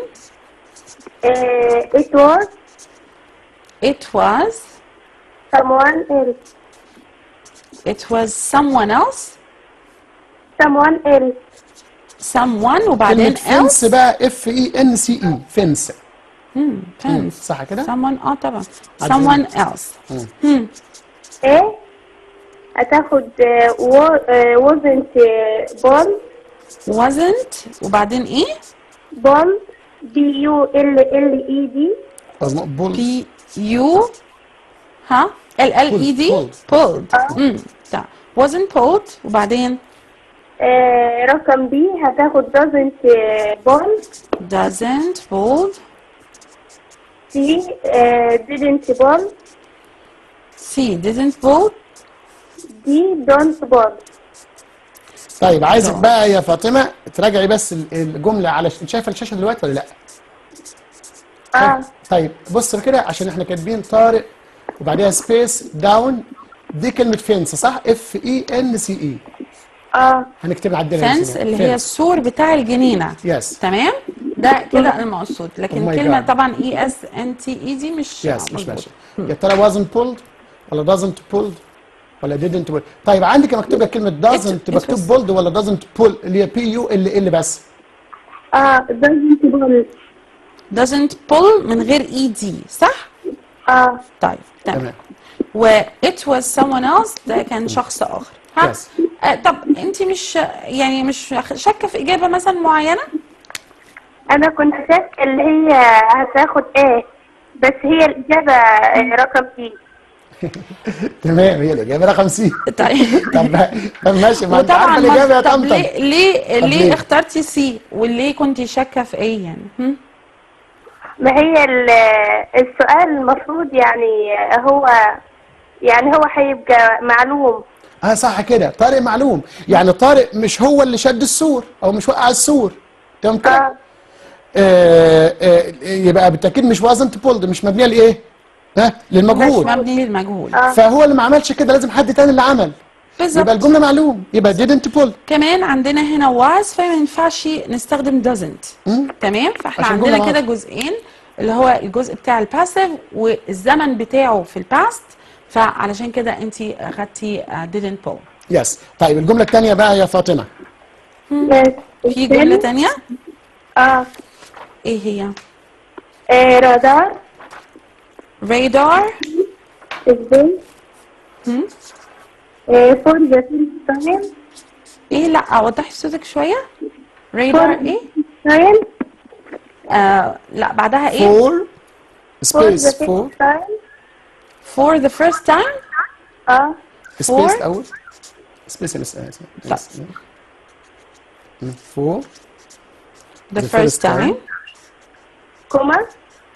ات واز it was someone else it was someone else someone else someone وبعدين كلمة فنس else بقى اف اي ان سي اي فنس fence صح كده؟ someone اه طبعا عدل. someone else ايه هتاخد wasn't ball wasn't وبعدين ايه ball b u l l e d مظبوط بول P U ها L L E D Pulled. pulled امم طيب wasn't pulled وبعدين آه، رقم بي هتاخد doesn't ball doesn't pulled C آه، didn't ball C didn't pull دي دونت بول طيب عايزك بقى يا فاطمه تراجعي بس ال- الجمله على انت شايفه الشاشه دلوقتي ولا لا؟ اه طيب بص كده عشان احنا كاتبين طارق وبعديها سبيس داون دي كلمه فينس صح؟ اف اي ان سي اي اه هنكتبها عندنا فنس اللي هي السور بتاع الجنينه يس تمام ده كده المقصود لكن Oh my كلمه God. طبعا اي اس ان تي اي دي مش يس مش مظبوطة. ماشي يا ترى wasn't pulled ولا doesn't pulled ولا didn't pull طيب عندك مكتوب لك كلمه doesn't it مكتوب was- pulled ولا doesn't pull اللي هي بي يو ال ال بس اه دونت بول doesn't pull من غير اي دي صح اه طيب تمام تمام و it was someone else ده كان شخص اخر ها Yes. آه طب انت مش يعني مش شاكه في اجابه مثلا معينه انا كنت شاك اللي هي هتاخد ايه بس هي الاجابه آه، رقم سي تمام هي الاجابه رقم سي طيب طب طب ماشي ما انت وطبعا عارفه الاجابه يا طب طمطم ليه ليه طب ليه ليه؟ اخترتي سي وليه كنت شاكه في ايه يعني هم؟ ما هي ال- السؤال المفروض يعني هو يعني هو هيبقى معلوم اه صح كده طارق معلوم يعني طارق مش هو اللي شد السور او مش وقع السور تمام كده اه آه آه يبقى بالتاكيد مش wasn't pulled مش مبنيه لايه؟ ها مش للمجهول مبني للمجهول فهو اللي ما عملش كده لازم حد تاني اللي عمل يبقى بالظبط الجمله معلوم يبقى didn't pull كمان عندنا هنا was فما ينفعش نستخدم doesn't تمام فاحنا عشان عندنا جملة كده واحدة. جزئين اللي هو الجزء بتاع الباسيف والزمن بتاعه في الباست فعلشان كده انت اخدتي uh, didn't pull يس طيب الجمله الثانيه بقى يا فاطمه بس في جملة تانية اه ايه هي آه، رادار radar ازاي فور ذا فيرست تايم ايه لا وضحي صوتك شوية radar ايه تايم آه لا بعدها ايه for فور ذا space for فيرست تايم for the first time اه space For- الاول space يا مس- لا. مس- for the, The first first time. time كوما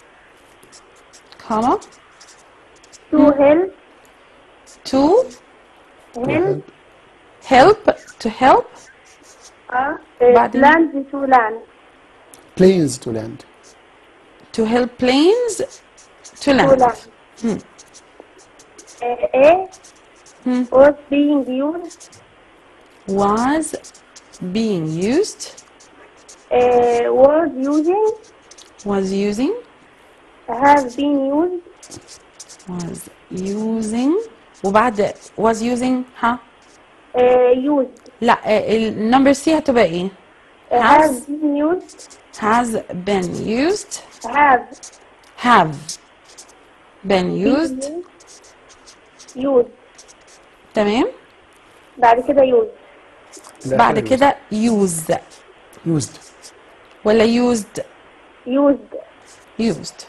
comma تو هيل to هيل help to help اه بعدين؟ لاند تو لاند planes to land to help planes to تو land لاند ايه was being used was being used uh, was using was using have been used was using وبعد was using ها uh, used لا النمبر سي هتبقى ايه uh, Has. has been used has been used have have been been used used تمام بعد كده used بعد كده use used ولا used used used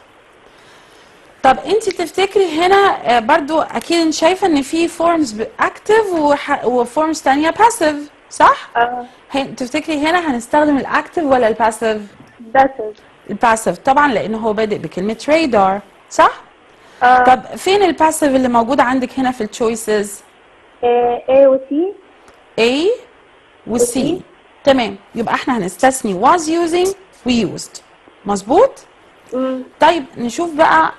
طب انت تفتكري هنا آه، برضو اكيد انت شايفه ان في فورمز اكتف وفورمز تانية باسيف صح؟ اه هي- تفتكري هنا هنستخدم الاكتف ولا الباسيف؟ passive الباسيف طبعا لانه هو بادئ بكلمه رادار صح؟ اه طب فين الباسيف اللي موجود عندك هنا في التشويسز؟ آه، A و C A و C وC. تمام يبقى احنا هنستثني was using و used مظبوط؟ مم. طيب نشوف بقى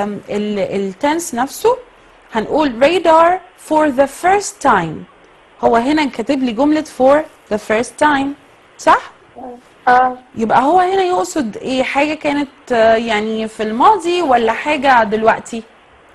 التنس نفسه هنقول radar for the first time هو هنا كاتب لي جملة for the first time صح؟ اه يبقى هو هنا يقصد ايه حاجة كانت آه، يعني في الماضي ولا حاجة دلوقتي؟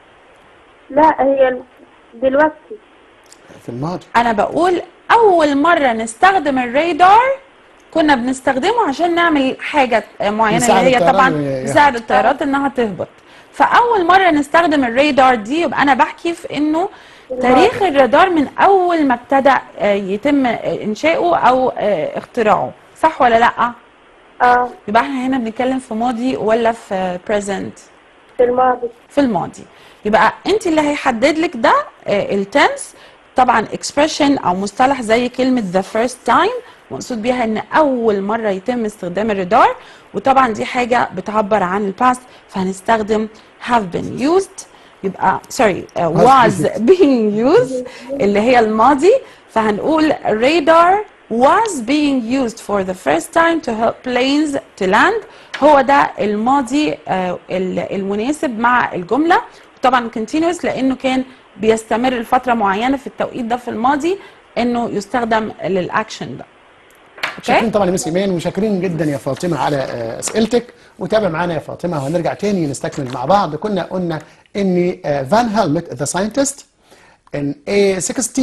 لا هي دلوقتي في الماضي انا بقول اول مرة نستخدم الرادار كنا بنستخدمه عشان نعمل حاجة معينة يساعد اللي هي الطيران طبعا ي- يساعد الطيارات انها تهبط فاول مرة نستخدم الرادار دي يبقى انا بحكي في انه تاريخ الرادار من اول ما ابتدى آه، يتم آه، انشاؤه او آه، اختراعه صح ولا لا اه يبقى احنا هنا بنتكلم في ماضي ولا في present في الماضي في الماضي يبقى انت اللي هيحدد لك ده التنس طبعا expression او مصطلح زي كلمه the first time مقصود بيها ان اول مره يتم استخدام الرادار وطبعا دي حاجه بتعبر عن الباست فهنستخدم have been used يبقى sorry uh, was being used اللي هي الماضي فهنقول radar was being used for the first time to help planes to land هو ده الماضي آه، ال- المناسب مع الجملة طبعا continuous لأنه كان بيستمر لفترة معينة في التوقيت ده في الماضي إنه يستخدم للأكشن ده شاكرين اوكي طبعا يا مس ايمان وشاكرين جدا يا فاطمه على آه، اسئلتك وتابع معانا يا فاطمه وهنرجع تاني نستكمل مع بعض كنا قلنا ان آه، فان هيلمت ذا ساينتست in a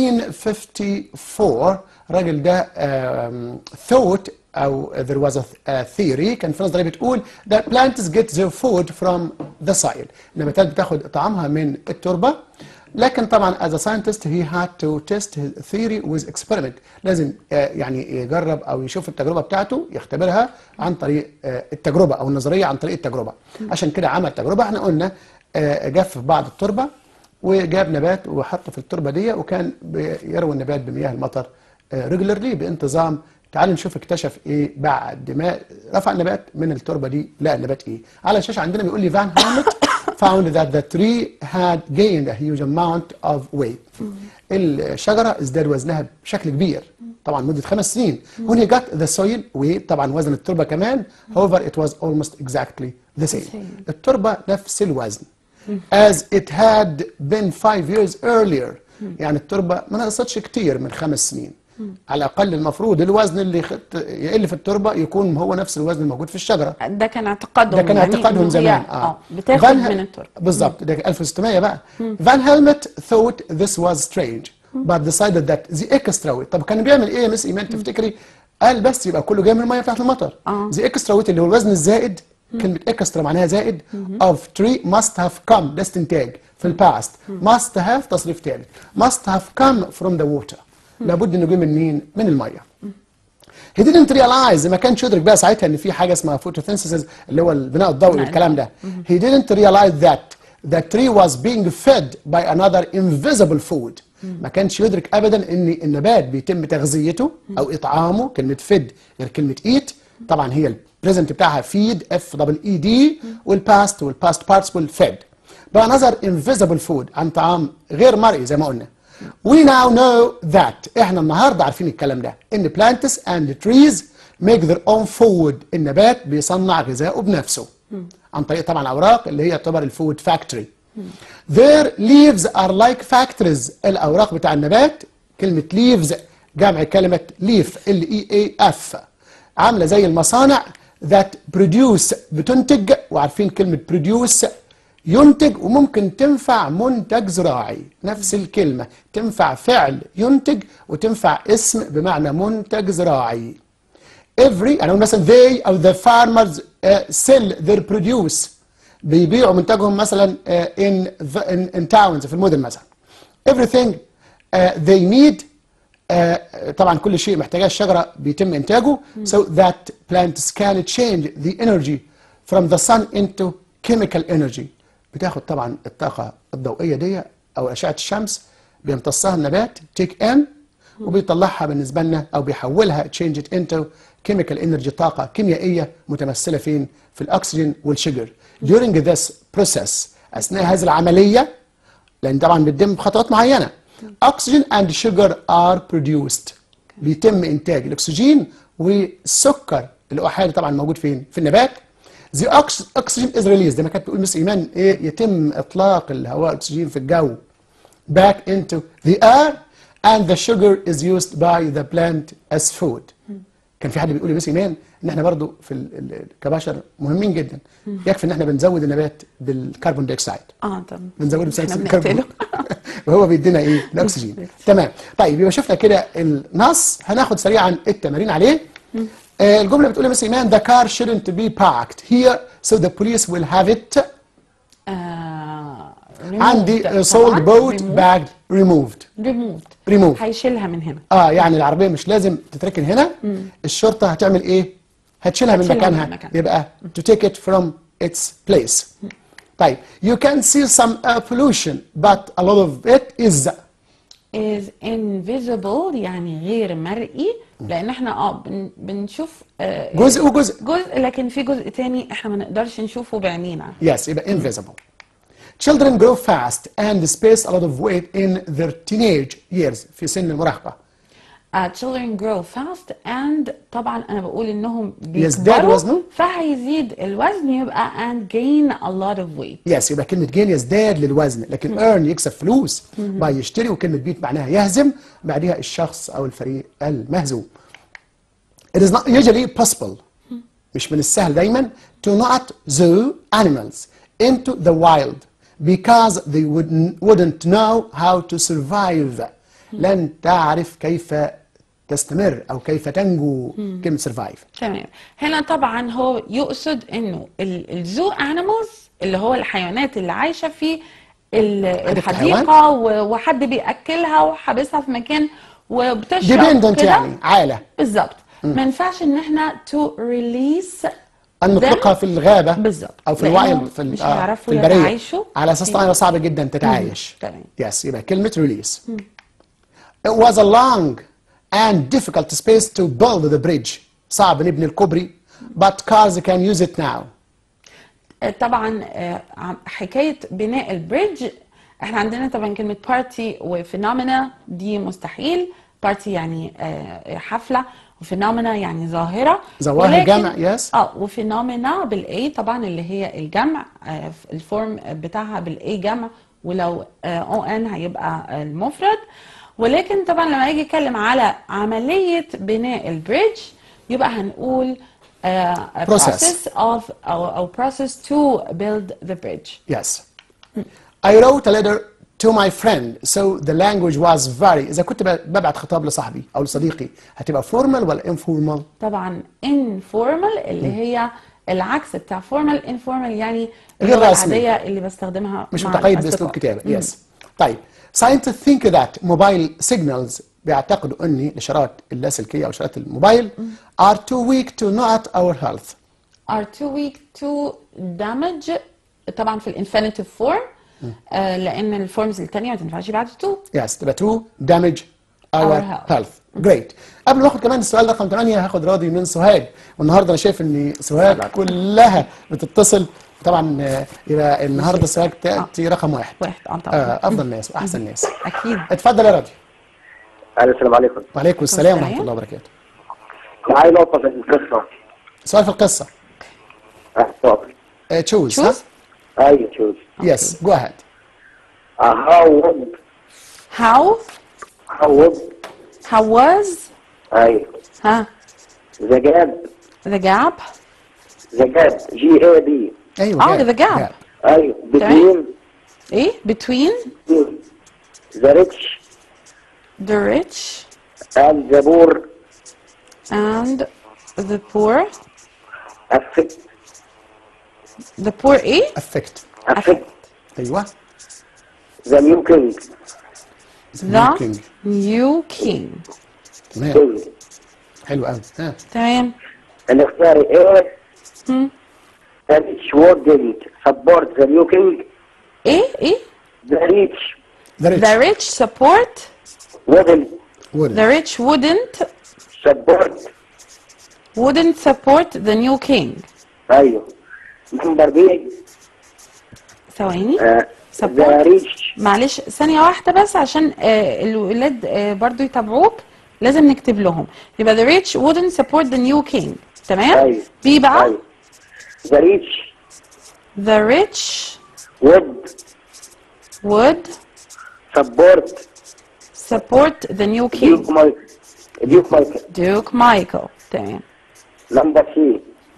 1654 الراجل ده um, thought او there was a, a theory كان في نظريه بتقول that plants get their food from the soil النباتات بتاخد طعامها من التربه لكن طبعا as a scientist he had to test his theory with experiment لازم آه، يعني يجرب او يشوف التجربه بتاعته يختبرها عن طريق آه، التجربه او النظريه عن طريق التجربه عشان كده عمل تجربه احنا قلنا آه، جف بعض التربه وجاب نبات وحطه في التربه دي وكان بيروي النبات بمياه المطر ريجولرلي بانتظام تعال نشوف اكتشف ايه بعد ما رفع النبات من التربه دي لقى النبات ايه على الشاشه عندنا بيقول لي فان هامت found that the tree had gained a huge amount of weight الشجره ازداد وزنها بشكل كبير طبعا مده خمس سنين when he got the soil weight طبعا وزن التربه كمان however it was almost exactly the same التربه نفس الوزن as it had been five years earlier يعني التربة ما نقصتش كتير من خمس سنين على الأقل المفروض الوزن اللي خط- يقل في التربة يكون هو نفس الوزن الموجود في الشجرة ده كان اعتقادهم ده كان يعني اعتقادهم إنه هي- زمان اه بتاخد فان- من التربه بالظبط ده 1600 بقى فان هيلمت thought this was strange but decided that the extra weight طب كان بيعمل ايه يا مس ايمان تفتكري قال بس يبقى كله جاي من الميه بتاعت المطر آه. the extra weight اللي هو الوزن الزائد كلمة اكسترا معناها زائد of tree must have come ده استنتاج في الباست must have تصريف تاني must have come from the water لابد انه جه من مين؟ من الميه he didn't realize ما كانش يدرك بقى ساعتها ان في حاجه اسمها photosynthesis اللي هو البناء الضوئي نعم. والكلام ده he didn't realize that the tree was being fed by another invisible food ما كانش يدرك ابدا ان النبات بيتم تغذيته او اطعامه كلمه فيد غير كلمه ايت طبعا هي البريزنت بتاعها فيد اف دبل اي دي والباست والباست بارتسبل فيد by another invisible food عن طعام غير مرئي زي ما قلنا We now know that احنا النهارده عارفين الكلام ده ان plants and trees make their own food النبات بيصنع غذائه بنفسه عن طريق طبعا الاوراق اللي هي تعتبر الفود فاكتوري Their leaves are like factories الاوراق بتاع النبات كلمه leaves جمع كلمه leaf ال اي اي اف عامله زي المصانع that produce بتنتج وعارفين كلمه produce ينتج وممكن تنفع منتج زراعي نفس الكلمة تنفع فعل ينتج وتنفع اسم بمعنى منتج زراعي every أنا أقول مثلا they أو the farmers uh, sell their produce بيبيعوا منتجهم مثلا uh, in, the, in, in towns في المدن مثلا everything uh, they need uh, طبعا كل شيء محتاجاه الشجرة بيتم إنتاجه so that plants can change the energy from the sun into chemical energy بتاخد طبعا الطاقة الضوئية دي أو أشعة الشمس بيمتصها النبات تيك ان وبيطلعها بالنسبة لنا أو بيحولها change it into chemical energy طاقة كيميائية متمثلة فين؟ في الأكسجين والشجر during this process أثناء هذه العملية لأن طبعا بتتم بخطوات معينة oxygen and sugar are produced بيتم إنتاج الأكسجين والسكر الأحادي طبعا موجود فين؟ في النبات The ox- oxygen is released زي ما كانت بتقول مس ايمان ايه يتم اطلاق الهواء الاكسجين في الجو back into the air and the sugar is used by the plant as food كان في حد بيقول لي مس ايمان ان احنا برضو في ال- ال- كبشر مهمين جدا يكفي ان احنا بنزود النبات بالكربون دايوكسيد اه طبعا بنزوده بثاني احنا اكسيد الكربون بنقتله وهو بيدينا ايه الاكسجين تمام طيب يبقى شفنا كده النص هناخد سريعا التمارين عليه آه الجمله بتقول يا مس ايمان the car shouldn't be parked here so the police will have it آه عندي removed sold طبعاً. boat removed. bag removed removed removed هيشيلها من هنا اه يعني العربيه مش لازم تتركن هنا الشرطه هتعمل ايه هتشيلها من هتشيلها من مكانها مكانها. يبقى to take it from its place طيب you can see some air pollution but a lot of it is is invisible يعني غير مرئي لان احنا اه بن بنشوف آه جزء وجزء جزء لكن في جزء تاني احنا ما نقدرش نشوفه بعينينا yes يبقى invisible children grow fast and space a lot of weight in their teenage years في سن المراهقة Uh, children grow fast and طبعا انا بقول انهم يزداد بيكبروا وزنه. فهيزيد الوزن يبقى and gain a lot of weight يس يبقى كلمة gain يزداد للوزن لكن earn يكسب فلوس باي يشتري وكلمة beat معناها يهزم بعدها الشخص أو الفريق المهزوم It is not usually possible مش من السهل دايما to not zoo animals into the wild because they wouldn't, wouldn't know how to survive لن تعرف كيف تستمر أو كيف تنجو كلمة survive تمام هنا طبعا هو يقصد انه الزو انيمالز اللي هو الحيوانات اللي عايشه في ال- الحديقه و- وحد بياكلها وحابسها في مكان وبتشرب dependent كده. يعني عالة بالظبط ما ينفعش ان احنا تو ريليس أن نطلقها في الغابة بالظبط. أو في الوعي لأنهم في, ال- مش آه، هيعرفوا في البرية يتعايشوا على أساس في- طبعا صعب جدا تتعايش تمام. يس يبقى كلمة release It was a long and difficult space to build the bridge صعب نبني الكوبري but cars can use it now طبعا آه، عم- حكايه بناء البريدج احنا عندنا طبعا كلمه بارتي وفينومينا دي مستحيل بارتي يعني آه، حفله وفينومينا يعني ظاهره ظواهر ولكن- جمع، yes. اه وفينومينا بالاي طبعا اللي هي الجمع آه، الفورم بتاعها بالاي جمع ولو او ان هيبقى المفرد ولكن طبعا لما يجي يتكلم على عمليه بناء البريدج يبقى هنقول آه، a Process. process of أو, أو process to build the bridge. yes I wrote a letter to my friend so the language was very إذا كنت ب- ببعت خطاب لصاحبي أو لصديقي هتبقى formal ولا informal طبعا informal اللي هي العكس بتاع formal informal يعني غير اللغة رسمي. العادية اللي بستخدمها مش مع متقيد الأصدقاء. باسلوب كتابه يس طيب scientists think that mobile signals بيعتقدوا ان الاشارات اللاسلكيه او اشارات الموبايل are too weak to not our health are too weak to damage طبعا في الانفينيتيف فورم آه لان الفورمز الثانيه ما تنفعش بعد to يس تبقى to damage our, Our health. health great قبل ما اخد كمان السؤال رقم 8 هاخد راضي من سوهاج والنهارده انا شايف ان سوهاج كلها بتتصل طبعا آه، يبقى النهارده سوهاج تاتي رقم واحد واحد اه طبعا آه، افضل ناس واحسن ناس اكيد اتفضل يا راضي السلام عليكم وعليكم السلام ورحمه السلام. الله وبركاته معايا نقطة في القصة سؤال في القصه اتفضل تشوز Choose. ايوه تشوز يس جو اهيد هاو وود how هاو وود how was ايوه ها ذا جاب the gap ذا جاب جي اي بي ايوه اه جاب. the gap جاب. ايوه بتوين ايه between ذا ريتش the rich اند ذا بور and the poor افكت the poor ايه افكت افكت ايوه ذا نيو كينج the King. new king تمام حلو قوي ها تمام الاختيار ايه ذا ريتش wouldn't support the new king ايه ايه the rich ذا the ريتش rich support wouldn't the rich wouldn't support wouldn't support the new king ايوه نمبر بي ثواني ذا support ريتش معلش ثانية واحدة بس عشان آه الولاد آه برضو يتابعوك لازم نكتب لهم يبقى the rich wouldn't support the new king تمام أيوة. بي بقى ايوه ذا ريتش the rich would would support support the new ديوك king مايكل ديوك مايكل Duke Michael تمام نمبر سي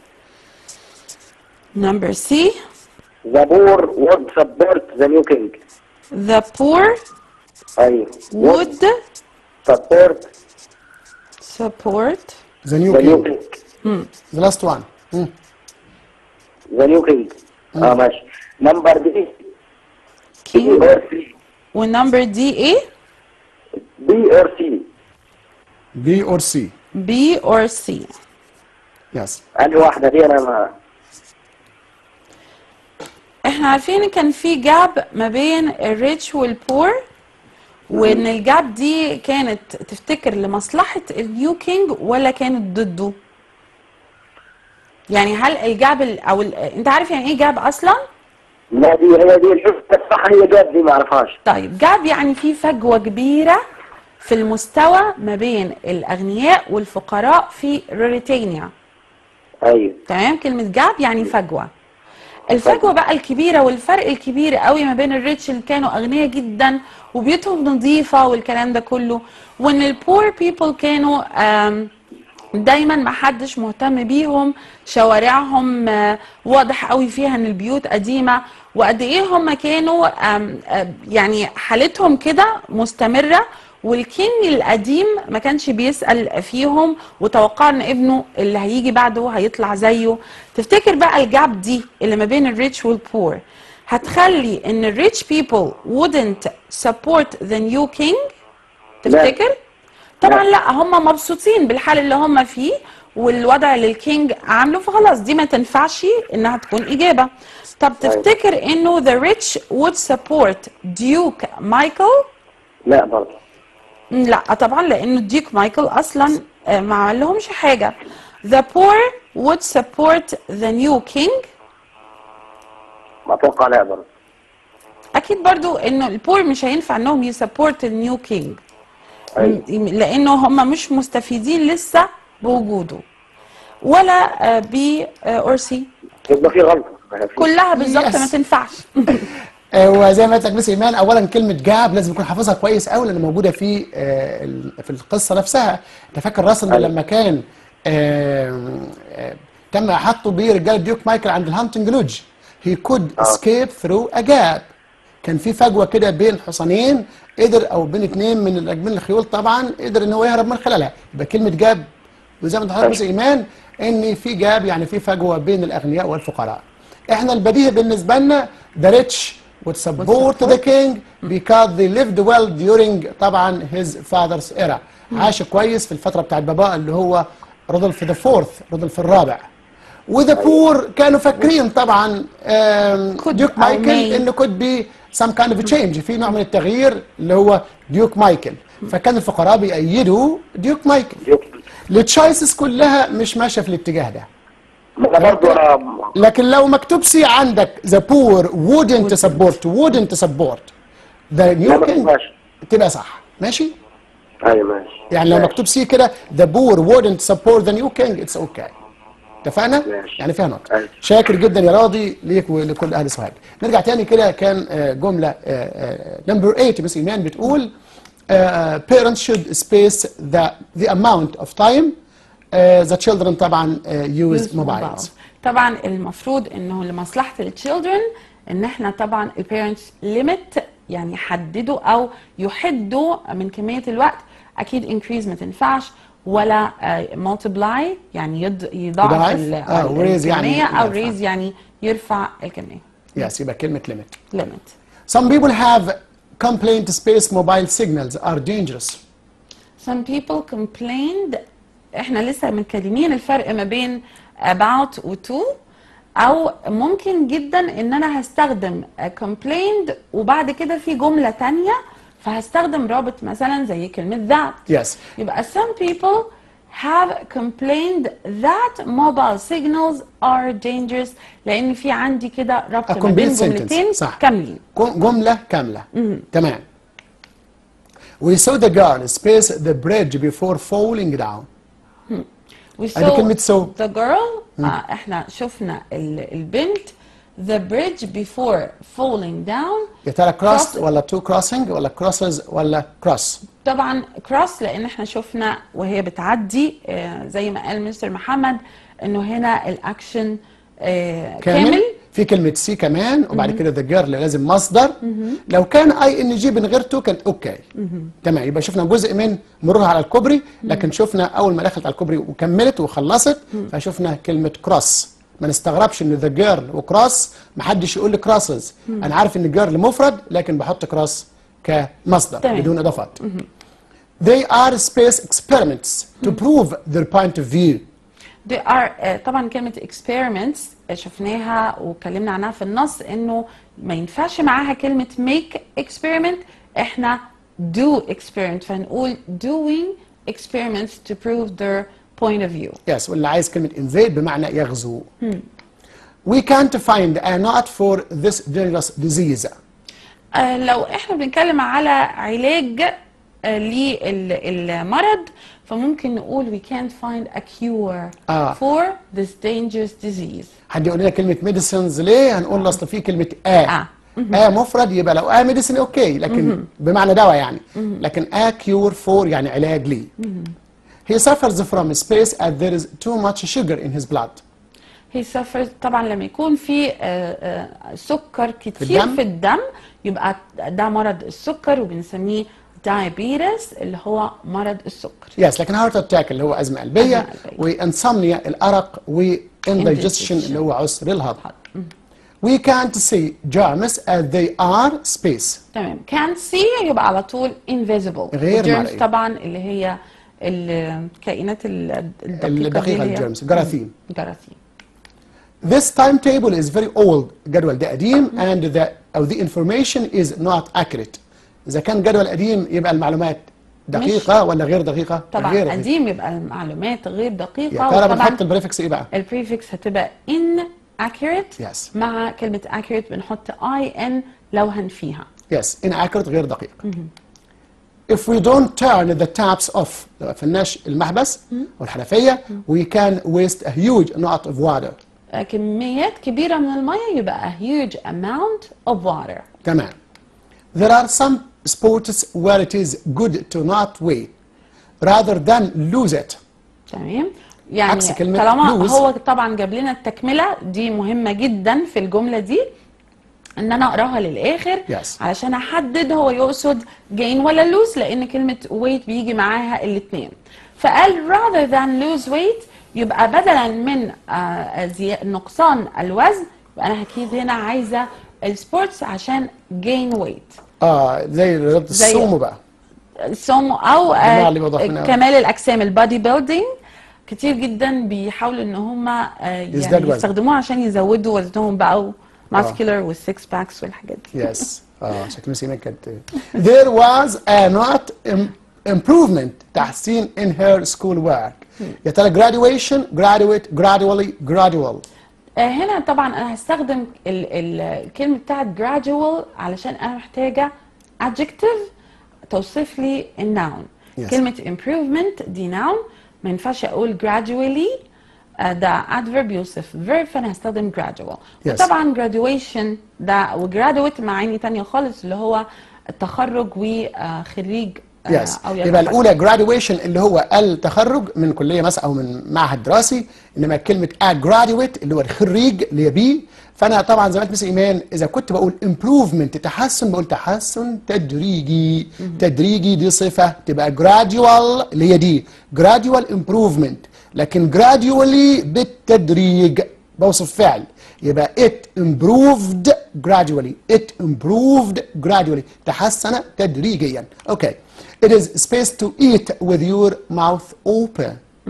number C ذا بور would support the new king the poor ايوه would support support ذا نيو the new كينج king ذا لاست وان the new king اه ماشي نمبر بي بي king اور سي والنمبر دي ايه بي اور سي بي اور سي B or C يس انهي واحده دي انا ما احنا عارفين ان كان في جاب ما بين الريتش والبور وان الجاب دي كانت تفتكر لمصلحة النيو كينج ولا كانت ضده يعني هل الجاب ال- او ال... انت عارف يعني ايه جاب اصلا لا دي هي دي الحفظ الصح هي جاب دي ما اعرفهاش طيب جاب يعني في فجوة كبيرة في المستوى ما بين الأغنياء والفقراء في روريتانيا ايوه تمام كلمة جاب يعني فجوة الفجوة بقى الكبيرة والفرق الكبير قوي ما بين الريتش اللي كانوا أغنياء جدا وبيوتهم نظيفة والكلام ده كله وإن البور بيبل كانوا آم، دايما ما حدش مهتم بيهم شوارعهم آه، واضح قوي فيها ان البيوت قديمه وقد ايه هم كانوا آم، آه، يعني حالتهم كده مستمره والكينج القديم ما كانش بيسأل فيهم وتوقع ان ابنه اللي هيجي بعده هيطلع زيه تفتكر بقى الجاب دي اللي ما بين الريتش والبور هتخلي ان الريتش people wouldn't support the new king تفتكر؟ طبعا لا هم مبسوطين بالحال اللي هم فيه والوضع اللي الكينج عامله فخلاص دي ما تنفعش انها تكون اجابه طب تفتكر انه the rich would support Duke Michael لا برضه مم، لا طبعا لانه الديك مايكل اصلا آه، ما عمل لهمش حاجه the poor would support the new king ما اتوقع لا برضه اكيد برضو انه البور مش هينفع انهم يسبورت النيو كينج أيوة. لانه هم مش مستفيدين لسه بوجوده ولا بأورسي يبقى في غلطه كلها بالظبط Yes. ما تنفعش آه، وزي ما قلت لك مس ايمان اولا كلمه جاب لازم يكون حافظها كويس قوي لان موجوده في آه، ال- في القصه نفسها انت فاكر راسل أيوة. لما كان آه، آه، تم احاطه برجال ديوك مايكل عند الهانتنج لودج هي كود اسكيب ثرو ا جاب كان في فجوه كده بين حصانين قدر او بين اثنين من راكبين الخيول طبعا قدر ان هو يهرب من خلالها يبقى كلمه جاب وزي ما انت حضرتك بس ايمان ان في جاب يعني في فجوه بين الاغنياء والفقراء احنا البديهي بالنسبه لنا the rich would support the king because they lived well during طبعا his father's era عاش كويس في الفتره بتاعت باباه اللي هو رودولف ذا فورث رودولف الرابع وذا بور كانوا فاكرين طبعا Could ديوك أو مايكل may. انه could be some kind of a change في نوع من التغيير اللي هو ديوك مايكل فكان الفقراء بيأيدوا ديوك مايكل التشايسز كلها مش ماشيه في الاتجاه ده ما برضه انا لكن لو مكتوب سي عندك the poor wouldn't support wouldn't support the لا new ما king تنفعش تبقى صح ماشي ايوه ماشي يعني لو ماشي. مكتوب سي كده the poor wouldn't support the new king it's okay اتفقنا؟ ماشي. يعني فيها نقطة أيوة. شاكر جدا يا راضي ليك ولكل اهل سوهاج نرجع تاني كده كان آه، جملة نمبر 8 مس ايمان بتقول آه، parents should space the the amount of time آه، the children طبعا آه، use Use mobiles mobile. طبعا المفروض انه لمصلحه التشيلدرن ان احنا طبعا البيرنتس ليميت يعني يحددوا او يحدوا من كميه الوقت اكيد انكريز ما تنفعش ولا مالتبلاي يعني يض- يضاعف يضاعف؟ ال- آه، raise يعني الكميه او يرفع. ريز يعني يرفع الكميه يس يبقى كلمة limit ليميت Some people have complained space mobile signals are dangerous. Some people complained احنا لسه متكلمين الفرق ما بين about و to او ممكن جدا ان انا هستخدم complained وبعد كده في جملة تانية فهستخدم رابط مثلا زي كلمة that Yes. يبقى some people have complained that mobile signals are dangerous لان في عندي كده ربط A ما بين complete جملتين sentence. صح. كاملين جم- جملة كاملة. تمام. We saw the girl space the bridge before falling down. We أدي saw كلمة so. the girl آه احنا شفنا ال- البنت the bridge before falling down يا ترى crossed Cross. ولا to crossing ولا crosses ولا cross. طبعا cross لان احنا شفنا وهي بتعدي آه زي ما قال مستر محمد انه هنا الاكشن آه كامل. كامل في كلمة سي كمان وبعد كده the girl لازم مصدر. لو كان اي ان جي من غير تو كان اوكي. تمام يبقى شفنا جزء من مرورها على الكوبري لكن شفنا اول ما دخلت على الكوبري وكملت وخلصت فشفنا كلمة كروس. ما نستغربش ان ذا جيرل وكروس محدش يقول لي كراسز انا عارف ان جيرل مفرد لكن بحط كروس كمصدر تمام. بدون اضافات They are space experiments to prove their point of view. they are آه طبعا كلمة experiments آه شفناها واتكلمنا عنها في النص انه ما ينفعش معاها كلمة make experiment احنا do experiment فنقول doing experiments to prove their point of view يس واللي عايز كلمة invade بمعنى يغزو. we can't find a not for this dangerous disease آه، لو احنا بنتكلم على علاج آه، للمرض فممكن نقول we can't find a cure آه. for this dangerous disease حد يقول لنا كلمة medicines ليه؟ هنقول له أصل في كلمة آ آ. آ مفرد يبقى لو آ ميديسن أوكي لكن بمعنى دواء يعني لكن آ كيور فور يعني علاج ليه He suffers from space as there is too much sugar in his blood. he suffers طبعا لما يكون في آه، آه، سكر كتير الدم؟ في الدم يبقى ده مرض السكر وبنسميه diabetes اللي هو مرض السكر يس لكن هارت اتاك اللي هو أزمة قلبية أزمة قلبية. وانسomnia الأرق وانديجستشن Indigestion. اللي هو عسر الهضم. We can't see germs as they are space. تمام can't see يبقى على طول invisible غير germs مرئي. طبعا اللي هي الكائنات ال- الدقيقة دي الدقيقة اللي هي- الجيرمز جراثيم. جراثيم This timetable is very old الجدول ده قديم and the أو the information is not accurate. إذا كان جدول قديم يبقى المعلومات دقيقة ولا غير دقيقة؟ طبعا غير دقيقة. قديم يبقى المعلومات غير يا دقيقة ترى وطبعا بنحط البريفكس إيه بقى؟ البريفكس هتبقى inaccurate Yes. مع كلمة accurate بنحط in لو هنفيها Yes inaccurate غير دقيق. If we don't turn the taps off لو قفلناش المحبس أو الحنفية we can waste a huge amount of water. آه، كميات كبيرة من المية يبقى a huge amount of water تمام. There are some sports where it is good to not wait rather than lose it. تمام يعني عكس كلمة طالما lose. هو طبعا جاب لنا التكملة دي مهمة جدا في الجملة دي ان انا اقراها للاخر Yes. علشان احدد هو يقصد gain ولا lose لان كلمة weight بيجي معاها الاثنين فقال rather than lose weight يبقى بدلا من آه، زي- نقصان الوزن يبقى انا اكيد هنا عايزة السبورتس عشان gain weight اه زي رياضة زي- السومو بقى. السومو او آه، الجماعة اللي بيضاف منها. كمال الاجسام البادي بيلدينج كتير جدا بيحاولوا ان هم يزداد يعني وزن. يستخدموه عشان يزودوا وزنهم بقى ماسكولار والسكس باكس والحاجات دي يس اه شكل سيما كانت there was a not im- improvement تحسين in her school work يا ترى graduation graduate gradually gradual آه، هنا طبعا انا هستخدم ال- ال- الكلمه بتاعت gradual علشان انا محتاجه adjective توصف لي الناون Yes. كلمه improvement دي noun ما ينفعش اقول gradually آه، ده adverb يوصف verb فانا هستخدم gradual Yes. وطبعا graduation ده وgraduate معاني تانية خالص اللي هو التخرج وخريج آه، يس او يبقى يتخرج. الاولى graduation اللي هو التخرج من كليه مثلا او من معهد دراسي انما كلمه a graduate اللي هو الخريج اللي هي بي فانا طبعا زي ما قلت مس ايمان اذا كنت بقول improvement تحسن بقول تحسن تدريجي تدريجي دي صفه تبقى gradual اللي هي دي gradual improvement لكن gradually بالتدريج بوصف فعل يبقى it improved gradually it improved gradually تحسن تدريجيا اوكي it is space to eat with your mouth open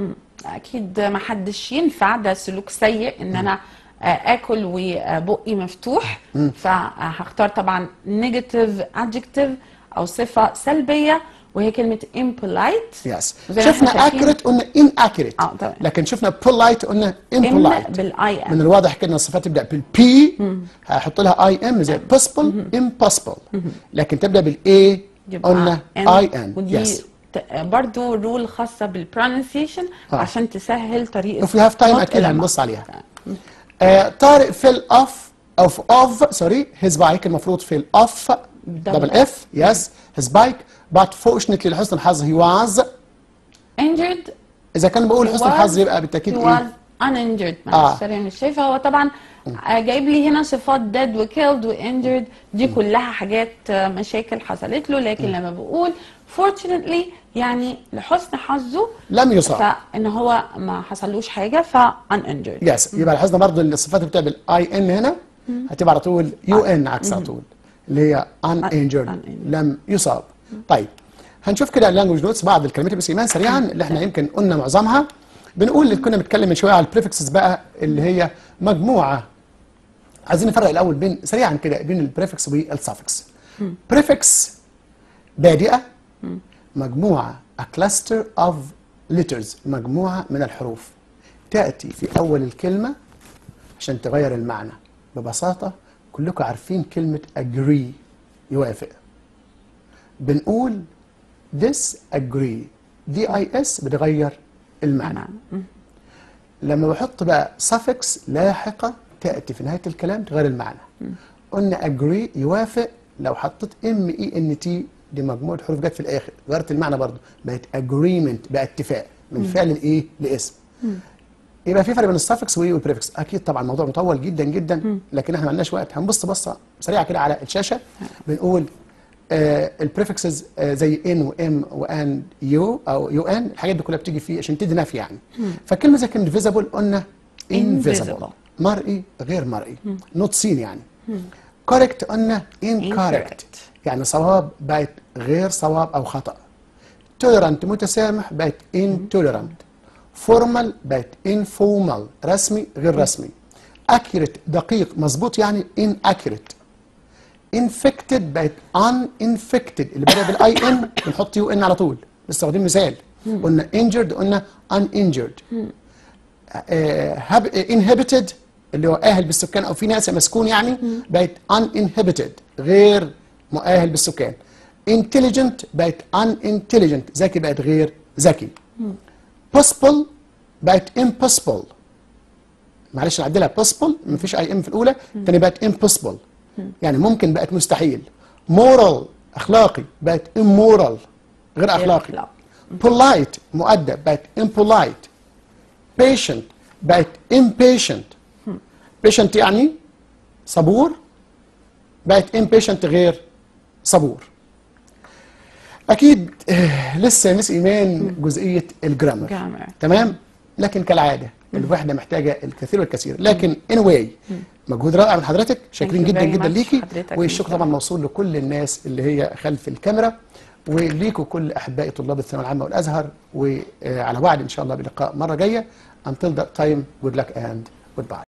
اكيد ما حدش ينفع ده سلوك سيء ان انا آه، اكل وبقي مفتوح فهختار طبعا negative adjective او صفه سلبيه وهي كلمه impolite يس زي ما شفنا احنا شايفين. accurate قلنا inaccurate آه، تمام. لكن شفنا polite قلنا ام impolite بالاي من ام الواضح كده ان الصفات تبدا بالبي هحط لها اي ام زي possible impossible لكن تبدا بالاي قلنا اي ان ودي يس ت- برضو رول خاصه بالبرونسيشن آه. عشان تسهل طريقه if we have time نطق اكيد الألماس. هنبص عليها آه طارق فيل اوف اوف اوف سوري هيز بايك المفروض فيل اوف دبل اف يس هيز بايك but fortunately لحسن الحظ he was injured اذا كان بقول He حسن was- الحظ يبقى بالتاكيد he ايه was uninjured آه. معلش سوري مش شايفه هو طبعا آه، جايب لي هنا صفات dead و killed و injured دي كلها حاجات آه، مشاكل حصلت له لكن لما بقول fortunately يعني لحسن حظه لم يصاب فان هو ما حصلوش حاجه ف uninjured يس يبقى لاحظنا برضه ان الصفات بتبدا بالاي ان هنا هتبقى على طول يو ان عكس على طول اللي هي ان انجرد uninjured. لم يصاب طيب هنشوف كده اللانجوج نوتس بعض الكلمات بس ايمان سريعا اللي احنا يمكن قلنا معظمها بنقول اللي كنا بنتكلم من شويه على البريفكسز بقى اللي هي مجموعه عايزين نفرق الاول بين سريعا كده بين البريفكس والسافكس بريفكس بادئه مجموعه a cluster of letters مجموعه من الحروف تاتي في اول الكلمه عشان تغير المعنى ببساطة كلكم عارفين كلمة agree يوافق بنقول disagree دي اي اس بتغير المعنى لما بحط بقى suffix لاحقة تأتي في نهاية الكلام تغير المعنى قلنا agree يوافق لو حطيت ام اي ان تي دي مجموعة حروف جت في الآخر غيرت المعنى برضو بقت agreement بقى اتفاق من فعل الايه لاسم يبقى في فرق بين السفكس والبريفكس اكيد طبعا الموضوع مطول جدا جدا لكن احنا ما عندناش وقت هنبص بصه سريعه كده على الشاشه بنقول آه البريفكسز آه زي ان وام وان يو او يو ان الحاجات دي كلها بتيجي فيه عشان تدي نفي يعني فكلمه زي انفيزبل قلنا انفيزبل Invisible. مرئي غير مرئي نوت سين يعني كوريكت قلنا incorrect Incorrect. يعني صواب بقت غير صواب او خطا tolerant متسامح بقت intolerant formal بقت informal رسمي غير رسمي accurate دقيق مظبوط يعني inaccurate infected بقت uninfected اللي بدأ بالاي ان بنحط يو ان على طول لسه واخدين مثال قلنا injured قلنا uninjured آه، هب- آه، inhibited اللي هو اهل بالسكان او في ناس مسكون يعني بقت uninhibited غير مؤهل بالسكان intelligent بقت unintelligent ذكي بقت غير ذكي possible بقت impossible معلش نعدلها possible مفيش اي ام في الاولى الثانيه بقت impossible يعني ممكن بقت مستحيل moral اخلاقي بقت immoral غير اخلاقي أخلاقي. polite مؤدب بقت impolite patient بقت impatient patient يعني صبور بقت impatient غير صبور اكيد آه، لسه يا مس ايمان جزئيه الجرامر Grammar. تمام لكن كالعاده الوحده محتاجه الكثير والكثير لكن anyway مجهود رائع من حضرتك شاكرين you جدا very جدا much ليكي حضرتك والشكر إن طبعا موصول لكل الناس اللي هي خلف الكاميرا وليكوا كل احبائي طلاب الثانويه العامه والازهر وعلى وعد ان شاء الله بلقاء مره جايه until that time good luck and goodbye